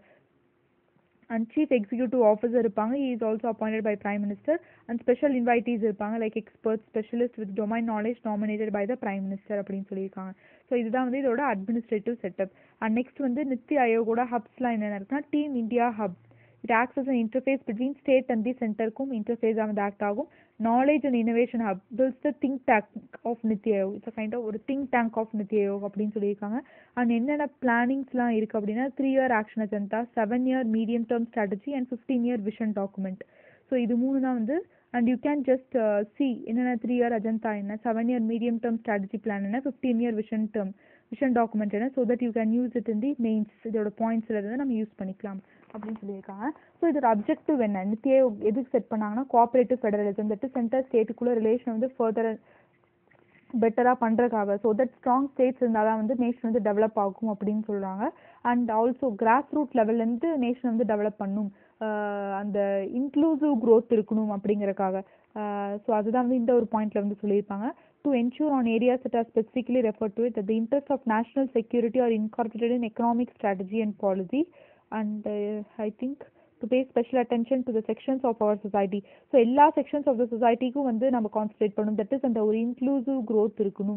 and chief executive officer இருப்பாங்க he is also appointed by prime minister and special invitees இருப்பாங்க like experts specialists with domain knowledge nominated by the prime minister அப்படின்னு சொல்லியிருக்காங்க ஸோ இதுதான் வந்து இதோட அட்மினிஸ்ட்ரேட்டிவ் செட்டப் அண்ட் நெக்ஸ்ட் வந்து நித்தி ஆயோகோட ஹப்ஸ்லாம் என்னென்ன இருக்குன்னா team India hub it acts as interface between state and the சென்டருக்கும் இன்டர்ஃபேஸாக வந்து ஆக்ட் ஆகும் knowledge and innovation hub builds the think tank of NITI Aayog it's kind of ஒரு think tank of NITI Aayog அப்படின்னு சொல்லியிருக்காங்க அண்ட் என்னென்ன பிளானிங்ஸ்லாம் இருக்குது அப்படின்னா three year action agenda seven year medium term strategy and fifteen year vision document so இது மூணு தான் வந்து and you can just C என்னென்ன த்ரீ இயர் அஜெண்டா என்ன seven year medium term strategy plan என்ன fifteen year vision term vision document என்ன so that you can use it in the mains இதோட பாயிண்ட்ஸில் இருந்து நம்ம யூஸ் பண்ணிக்கலாம் அப்படின்னு சொல்லியிருக்காங்க ஸோ இதோட அப்ஜெக்டிவ் என்ன நித்தி ஆயோக் எதுக்கு செட் பண்ணாங்கன்னா கோஆப்ரேட்டிவ் ஃபெடரலிசம் தட்டு சென்டர் ஸ்டேட்டுக்குள்ள ரிலேஷன் வந்து ஃபர்தர் பெட்டராக பண்ணுறதுக்காக ஸோ தட் ஸ்ட்ராங் ஸ்டேட்ஸ் இருந்தால் தான் வந்து நேஷன் வந்து டெவலப் ஆகும் அப்படின்னு சொல்கிறாங்க அண்ட் ஆல்சோ கிராஸ் ரூட் லெவல்லேருந்து நேஷன் வந்து டெவலப் பண்ணும் அந்த இன்க்ளூசிவ் க்ரோத் இருக்கணும் அப்படிங்கறக்காக ஸோ அதுதான் வந்து இந்த ஒரு பாயிண்ட்ல வந்து சொல்லியிருப்பாங்க to ensure on areas that are specifically referred to it that the interests of national security are incorporated in economic strategy and policy and uh, I think to pay special attention to the sections of our society so எல்லா செக்ஷன்ஸ் ஆஃப் த சொசைட்டிக்கும் வந்து நம்ம கான்சன்ட்ரேட் பண்ணணும் தட் இஸ் அந்த ஒரு இன்க்ளூசிவ் க்ரோத் இருக்கணும்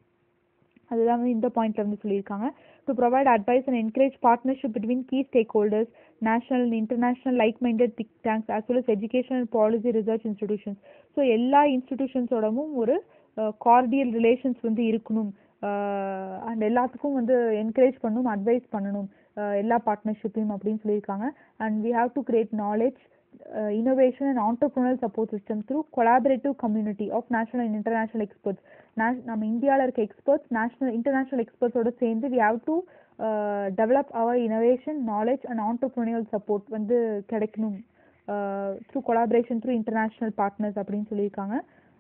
அதுதான் வந்து இந்த பாயிண்ட்ல வந்து சொல்லியிருக்காங்க to provide advice and encourage partnership between key stakeholders national and international like minded think tanks as well as educational policy research institutions so எல்லா இன்ஸ்டிடியூஷன்ஸோடவும் ஒரு கார்டியல் ரிலேஷன்ஸ் வந்து இருக்கணும் அண்ட் எல்லாத்துக்கும் வந்து என்கரேஜ் பண்ணணும் அட்வைஸ் பண்ணணும் எல்லா பார்ட்னர்ஷிப்பையும் அப்படின்னு சொல்லியிருக்காங்க and we have to create knowledge uh, innovation and entrepreneurial support system through collaborative community of national and international experts Nas- நம்ம இந்தியாவில் இருக்க எக்ஸ்பர்ட்ஸ் நேஷனல் இன்டர்நேஷ்னல் எக்ஸ்பர்ட்ஸோட சேர்ந்து we have to develop our innovation knowledge and entrepreneurial support வந்து கிடைக்கணும் through collaboration through international partners அப்படின்னு சொல்லியிருக்காங்க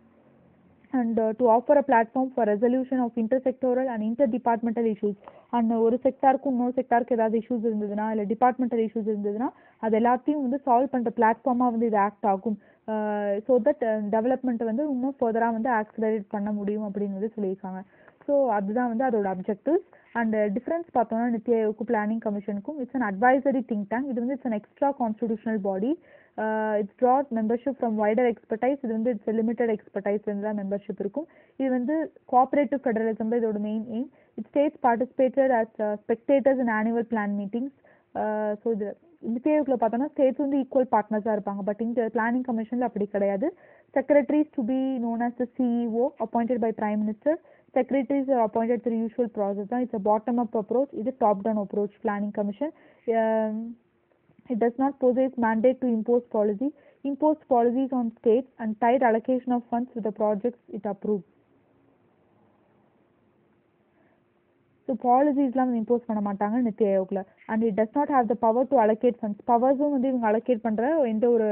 and uh, to offer a platform for resolution of intersectoral and interdepartmental issues and ஒரு செக்டாருக்கும் இன்னொரு செக்டாருக்கு ஏதாவது இஷ்யூஸ் இருந்ததுன்னா இல்லை டிபார்ட்மெண்டல் இஷ்யூஸ் இருந்ததுன்னா அது எல்லாத்தையும் வந்து சால்வ் பண்ணுற பிளாட்ஃபார்மாக வந்து இது ஆக்ட் ஆகும் ஸோ தட் டெவலப்மெண்ட்டை வந்து இன்னும் ஃபர்தராக வந்து ஆக்சிலரேட் பண்ண முடியும் அப்படின்னு வந்து சொல்லியிருக்காங்க ஸோ அதுதான் வந்து அதோட அப்ஜெக்டிவ்ஸ் அண்ட் டிஃப்ரென்ஸ் பார்த்தோம்னா நித்தி ஆயோக்கு பிளானிங் கமிஷனுக்கும் it's an advisory think tank இது வந்து it's an extra constitutional body it's drawed membership from wider expertise இது வந்து இட்ஸ் லிமிடெட் எக்ஸ்பர்டைஸ் தான் மெம்பர்ஷிப் இருக்கும் இது வந்து கோஆபரேட்டிவ் ஃபெடரலிசம் தான் இதோட main aim it states participated as spectators in annual plan meetings so இது நித்தி ஆயோக்ல பார்த்தோம்னா ஸ்டேட்ஸ் வந்து ஈக்குவல் பார்ட்னர்ஸாக இருப்பாங்க பட் இந்த பிளானிங் கமிஷனில் அப்படி கிடையாது secretaries to be known as the CEO appointed by prime minister secretaries are appointed through usual process தான் it's a bottom up approach இது top down approach planning commission um, it does not possess mandate to impose policy impose policies on states and tight allocation of funds with the projects it approves so பாலிசிஸ்லாம் வந்து இம்போஸ் பண்ண மாட்டாங்க நித்தி ஆயோக்ல and it does not have the power to allocate funds பவர்ஸும் வந்து இவங்க அலோகேட் பண்ணுற எந்த ஒரு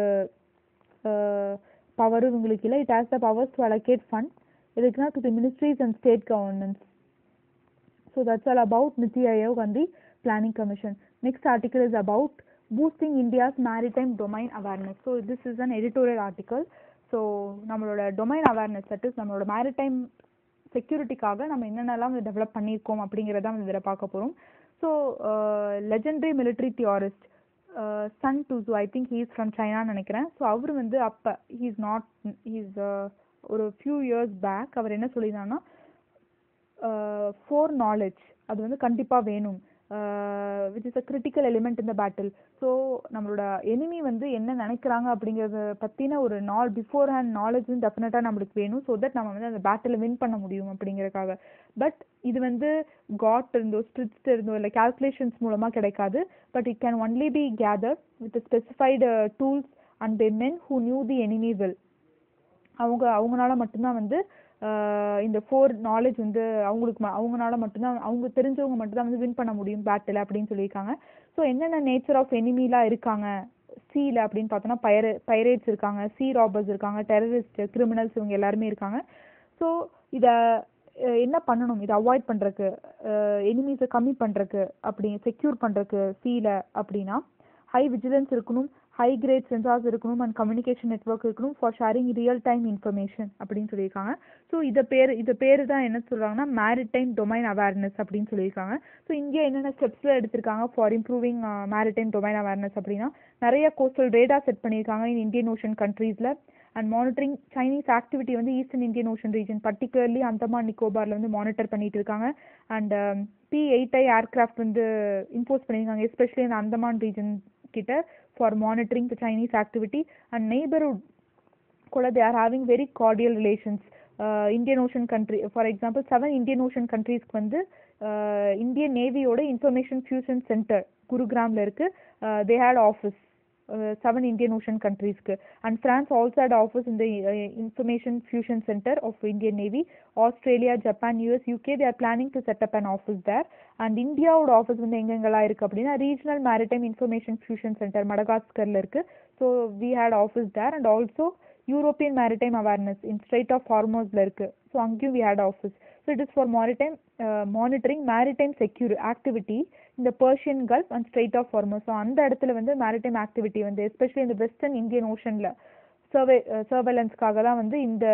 பவரும் இவங்களுக்கு இல்லை it has the powers to allocate funds எதுக்குன்னா to the ministries and state governance so that's all about NITI Aayog and the planning commission next article is about boosting India's maritime domain awareness so this is an editorial article so நம்மளோட டொமைன் அவேர்னஸ் தட் இஸ் நம்மளோட மேரிடைம் செக்யூரிட்டிக்காக நம்ம என்னென்னலாம் டெவலப் பண்ணியிருக்கோம் அப்படிங்கிறத நம்ம இதில் பார்க்க போகிறோம் so legendary military theorist Sun Tzu I think he's from சைனான்னு நினைக்கிறேன் ஸோ அவர் வந்து அப்போ ஹீஸ் நாட் ஹீஸ் ஒரு ஃபியூ இயர்ஸ் பேக் அவர் என்ன சொல்லியிருந்தாங்கன்னா ஃபோர் நாலேஜ் அது வந்து கண்டிப்பாக வேணும் which is a critical element இந்த பேட்டில் ஸோ நம்மளோட எனிமி வந்து என்ன நினைக்கிறாங்க அப்படிங்கிறத பற்றின ஒரு நாள் பிஃபோர் ஹேண்ட் நாலேஜ் டெஃபினட்டாக நம்மளுக்கு வேணும் ஸோ தட் நம்ம வந்து அந்த பேட்டில் வின் பண்ண முடியும் அப்படிங்கிறதுக்காக பட் இது வந்து காட் இருந்தோ ஸ்ட்ரிட்ஸ் இருந்தோ இல்லை கால்குலேஷன்ஸ் மூலமாக கிடைக்காது but it can only be gather with specified tools and the men who knew the enemy will அவங்க அவங்களால மட்டும்தான் வந்து இந்த ஃபோர் நாலேஜ் வந்து அவங்களுக்கு அவங்களால மட்டும்தான் அவங்க தெரிஞ்சவங்க மட்டும்தான் வந்து வின் பண்ண முடியும் பேட்டில் அப்படின்னு சொல்லியிருக்காங்க ஸோ என்னென்ன நேச்சர் ஆஃப் எனிமிலாம் இருக்காங்க சீல அப்படின்னு பார்த்தோன்னா பைர பைரேட்ஸ் இருக்காங்க சி ராபர்ஸ் இருக்காங்க டெரரிஸ்ட் கிரிமினல்ஸ் இவங்க எல்லாருமே இருக்காங்க ஸோ இதை என்ன பண்ணணும் இதை அவாய்ட் பண்ணுறக்கு எனிமீஸை கம்மி பண்ணுறக்கு அப்படி செக்யூர் பண்ணுறக்கு சீல அப்படின்னா ஹை விஜிலன்ஸ் இருக்கணும் ஹை கிரேட் சென்சார்ஸ் இருக்கணும் அண்ட் கம்யூனிகேஷன் நெட்ஒர்க் இருக்கணும் for sharing real time information அப்படின்னு சொல்லியிருக்காங்க ஸோ இதை பேர் இது பேர் தான் என்ன சொல்கிறாங்கன்னா மேரிடைம் டொமைன் அவேர்னஸ் அப்படின்னு சொல்லியிருக்காங்க ஸோ இந்தியா என்னென்ன ஸ்டெப்ஸில் எடுத்திருக்காங்க for improving maritime domain awareness அப்படின்னா நிறைய கோஸ்டல் ரேடா செட் பண்ணியிருக்காங்க இன் இந்தியன் ஓஷன் கண்ட்ரீஸில் அண்ட் மானிட்டரிங் சைனீஸ் ஆக்டிவிட்டி வந்து eastern Indian Ocean region particularly Andaman நிக்கோபாரில் வந்து மானிட்டர் பண்ணிட்டு இருக்காங்க and P eight I aircraft வந்து இம்போஸ் பண்ணியிருக்காங்க எஸ்பெஷலி இந்த அந்தமான் ரீஜன் கிட்ட for monitoring the Chinese activity and neighbourhood கூட they are having very cordial relations Indian Ocean country for example seven Indian Ocean கண்ட்ரீஸ்க்கு வந்து இந்தியன் நேவியோட இன்ஃபர்மேஷன் ஃபியூஷன் சென்டர் குருகிராமில் இருக்குது they had office seven Indian Ocean கண்ட்ரீஸ்க்கு and France also had office இந்த information fusion centre of Indian Navy Australia Japan US UK they are planning to set up an office there and இந்தியாவோட ஆஃபீஸ் வந்து எங்கெங்கெல்லாம் இருக்குது அப்படின்னா regional maritime information fusion centre மடகாஸ்கரில் இருக்குது so we had office there and also European maritime awareness in strait of ஹார்மோஸில் இருக்குது ஸோ அங்கேயும் we had office so it is for maritime monitoring maritime secure activity இந்த Persian Gulf and strait of Hormuz so அந்த இடத்துல வந்து மேரிடைம் ஆக்டிவிட்டி வந்து எஸ்பெஷலி இந்த வெஸ்டர்ன் இந்தியன் ஓஷனில் சர்வே சர்வேலன்ஸ்க்காக தான் வந்து இந்த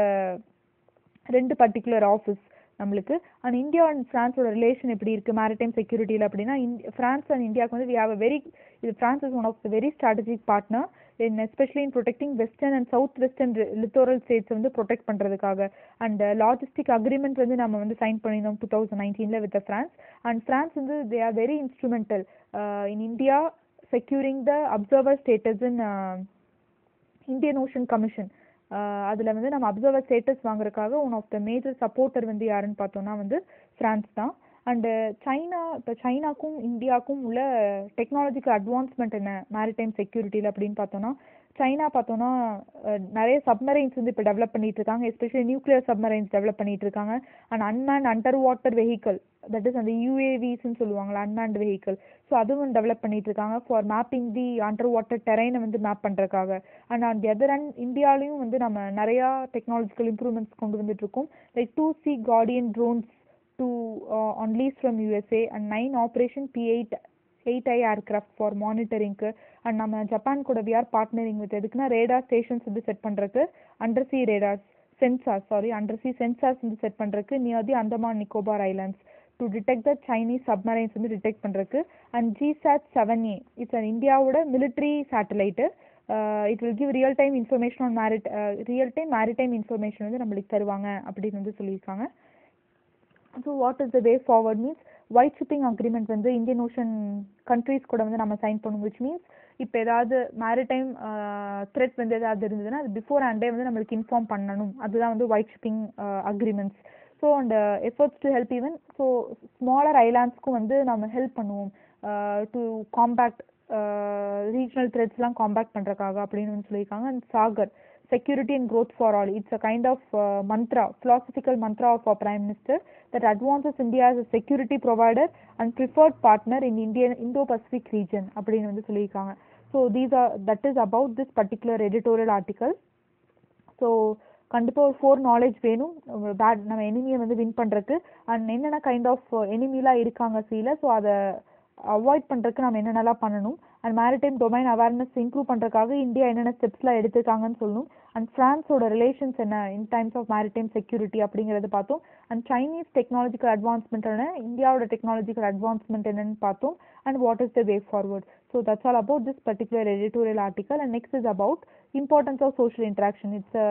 ரெண்டு பர்டிகுலர் ஆஃபீஸ் நம்மளுக்கு அண்ட் இந்தியா அண்ட் ஃப்ரான்ஸோட ரிலேஷன் எப்படி இருக்குது மேரிடைம் செக்யூரிட்டியில் அப்படின்னா இந்தியா ஃப்ரான்ஸ் அண்ட் இந்தியாவுக்கு வந்து வி ஹாவ் அ வெரி இது France is one of the very strategic partner in especially in protecting western and south western littoral states வந்து ப்ரொடெக்ட் பண்ணுறதுக்காக அண்ட் லாஜிஸ்டிக் அக்ரிமெண்ட் வந்து நம்ம வந்து சைன் பண்ணியிருந்தோம் டூ தௌசண்ட் நைன்டீனில் வித் ஃப்ரான்ஸ் அண்ட் ஃப்ரான்ஸ் வந்து they are very instrumental in India securing the observer status in Indian Ocean commission அதில் வந்து நம்ம அப்சர்வர் ஸ்டேட்டஸ் வாங்குறதுக்காக one of the major supporter வந்து யாருன்னு பார்த்தோம்னா வந்து ஃப்ரான்ஸ் தான் அண்டு சைனா இப்போ சைனாக்கும் இந்தியாவுக்கும் உள்ள டெக்னாலஜிக்கல் அட்வான்ஸ்மெண்ட் என்ன மேரிடைம் செக்யூரிட்டியில் அப்படின்னு பார்த்தோன்னா சைனா பார்த்தோன்னா நிறைய சப்மரைன்ஸ் வந்து இப்போ டெவலப் பண்ணிட்டு இருக்காங்க எஸ்பெஷலி நியூக்ளியர் சப்மரைன்ஸ் டெவலப் பண்ணிட்டு இருக்காங்க and unmanned under water vehicle that is அந்த யூஏவிஸ்ன்னு சொல்லுவாங்களா அன்மேண்ட் வெஹிக்கல் ஸோ அதுவும் டெவலப் பண்ணிட்டு இருக்காங்க for mapping the under water டெரைனை வந்து மேப் பண்ணுறதுக்காக and on the other and இந்தியாலையும் வந்து நம்ம நிறையா டெக்னாலஜிக்கல் இம்ப்ரூவ்மெண்ட்ஸ் கொண்டு வந்துட்டு இருக்கோம் like two sea guardian drones to uh, on lease from USA and nine operation P8 eight I aircraft for மானிட்டரிங்க்கு அண்ட் நம்ம ஜப்பான் கூட வி ஆர் பார்ட்னரிங் வித் எதுக்குன்னா ரேடார் ஸ்டேஷன்ஸ் வந்து செட் பண்ணுறதுக்கு under sea radars sensor sorry under sea sensors வந்து செட் பண்ணுறதுக்கு near the Andaman Nicobar islands to detect the Chinese submarines வந்து டிடெக்ட் பண்ணுறதுக்கு and GSAT seven A it's இந்தியாவோட military satellite it will give real time information on merit real time maritime information வந்து நம்மளுக்கு தருவாங்க அப்படின்னு வந்து சொல்லியிருக்காங்க so what is the way forward means white shipping agreement வந்து இந்தியன் ஓஷன் கண்ட்ரீஸ் கூட வந்து நம்ம சைன் பண்ணுவோம் விச் மீன்ஸ் இப்போ ஏதாவது மேரிடைம் த்ரெட் வந்து ஏதாவது இருந்ததுன்னா அது பிஃபோர் ஹேண்டே வந்து நம்மளுக்கு இன்ஃபார்ம் பண்ணணும் அதுதான் வந்து ஒயிட் ஷிப்பிங் அக்ரிமெண்ட்ஸ் ஸோ அந்த efforts to help even so smaller ஐலாண்ட்ஸ்க்கும் வந்து நம்ம ஹெல்ப் பண்ணுவோம் டு காம்பேக்ட் ரீஜனல் த்ரெட்ஸ்லாம் காம்பேக்ட் பண்ணுறக்காக அப்படின்னு வந்து சொல்லியிருக்காங்க and SAGAR security and growth for all. It's a kind of uh, mantra, philosophical mantra of our Prime Minister that advances India as a security provider and preferred partner in Indian Indo-Pacific region அப்படின்னு வந்து சொல்லியிருக்காங்க so these are that is about this particular editorial article so கண்டிப்பாக ஒரு ஃபோர் நாலேஜ் வேணும் பேட் நம்ம எனிமியை வந்து வின் பண்ணுறதுக்கு அண்ட் என்னென்ன கைண்ட் ஆஃப் எனிமிலாம் இருக்காங்க சீல ஸோ அதை அவாய்ட் பண்ணுறதுக்கு நம்ம என்னென்னலாம் பண்ணணும் and maritime domain awareness improve பண்ணுறதுக்காக இந்தியா என்னென்ன ஸ்டெப்ஸ்லாம் எடுத்திருக்காங்கன்னு சொல்லணும் அண்ட் ஃப்ரான்ஸோட ரிலேஷன்ஸ் என்ன in times of maritime security அப்படிங்கிறத பார்த்தோம் அண்ட் சைனீஸ் டெக்னாலஜிக்கல் அட்வான்ஸ்மெண்ட் என்ன இந்தியாவோட டெக்னாலஜிக்கல் அட்வான்ஸ்மெண்ட் என்னன்னு பார்த்தோம் and what is the way forward so that's all about this particular editorial article and next is about importance of social interaction it's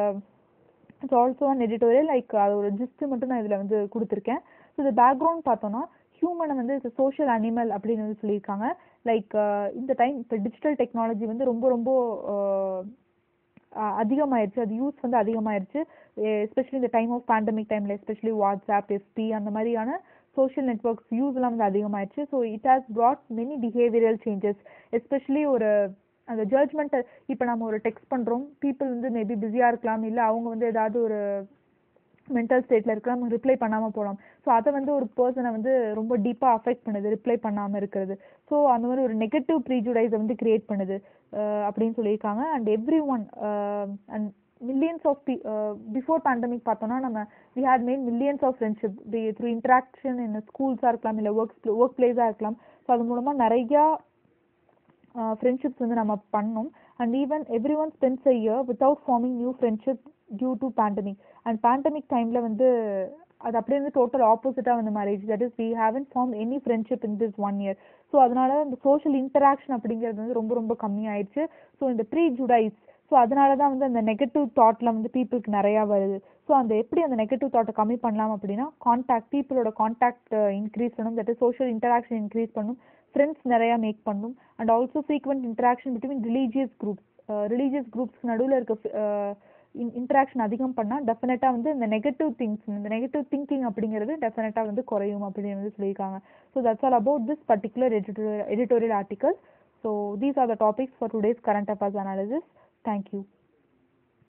it's also an editorial like அது ஒரு ஜிஸ்ட் மட்டும் நான் இதில் வந்து கொடுத்துருக்கேன் ஸோ இந்த பேக்ரவுண்ட் பார்த்தோன்னா ஹியூமனை வந்து சோஷியல் அனிமல் அப்படின்னு வந்து சொல்லியிருக்காங்க லைக் இந்த டைம் இப்போ டிஜிட்டல் டெக்னாலஜி வந்து ரொம்ப ரொம்ப அதிகமாயிருச்சு அது யூஸ் வந்து அதிகமாயிருச்சு எஸ்பெஷலி இந்த டைம் ஆஃப் பேண்டமிக் டைமில் எஸ்பெஷலி வாட்ஸ்அப் எஸ்பி அந்த மாதிரியான சோஷியல் நெட்ஒர்க்ஸ் யூஸ்லாம் வந்து அதிகமாயிருச்சு so it has brought many behavioural changes especially ஒரு அந்த ஜட்ஜ்மெண்ட்டை இப்போ நம்ம ஒரு டெக்ஸ்ட் பண்ணுறோம் பீப்புள் வந்து மேபி பிஸியாக இருக்கலாம் இல்லை அவங்க வந்து ஏதாவது ஒரு மென்டல் ஸ்டேட்டில் இருக்கலாம் ரிப்ளை பண்ணாமல் போகலாம் ஸோ அதை வந்து ஒரு பர்சனை வந்து ரொம்ப டீப்பாக அஃபெக்ட் பண்ணுது ரிப்ளை பண்ணாமல் இருக்கிறது ஸோ அந்த மாதிரி ஒரு நெகட்டிவ் ப்ரீஜுடைஸை வந்து கிரியேட் பண்ணுது அப்படின்னு சொல்லியிருக்காங்க and every one and millions of பி பிஃபோர் பேண்டமிக் பார்த்தோம்னா நம்ம we had made millions of friendship the through interaction in ஸ்கூல்ஸாக இருக்கலாம் இல்லை ஒர்க் ஒர்க் பிளேஸாக இருக்கலாம் ஸோ அது மூலமாக நிறையா ஃப்ரெண்ட்ஷிப்ஸ் வந்து நம்ம பண்ணோம் and even every one spends a year without forming new friendship due to pandemic and pandemic டைமில் வந்து அது அப்படியே வந்து டோட்டல் ஆப்போசிட்டாக வந்து marriage that is we haven't form any friendship in this one year so அதனால இந்த சோஷியல் இன்டராக்ஷன் அப்படிங்கிறது வந்து ரொம்ப ரொம்ப கம்மியாயிடுச்சு ஸோ இந்த ப்ரீ ஜுடைஸ் ஸோ அதனால தான் வந்து அந்த நெகட்டிவ் தாட்ல வந்து பீப்புளுக்கு நிறையா வருது ஸோ அந்த எப்படி அந்த நெகட்டிவ் தாட்டை கம்மி பண்ணலாம் அப்படின்னா கான்டாக்ட் பீப்புளோட கான்டாக்ட் இன்க்ரீஸ் பண்ணும் that is social interaction increase பண்ணும் ஃப்ரெண்ட்ஸ் நிறையா மேக் பண்ணும் and also frequent interaction between religious groups religious குரூப்ஸ்க்கு நடுவில் இருக்க இன்ட்ராக்ஷன் அதிகம் பண்ணால் டெஃபினட்டாக வந்து இந்த நெகட்டிவ் திங்ஸ் இந்த நெகட்டிவ் திங்கிங் அப்படிங்கிறது டெஃபினட்டாக வந்து குறையும் அப்படின்னு வந்து சொல்லியிருக்காங்க so that's all about this particular editorial editorial article so these are the topics for today's current affairs analysis thank you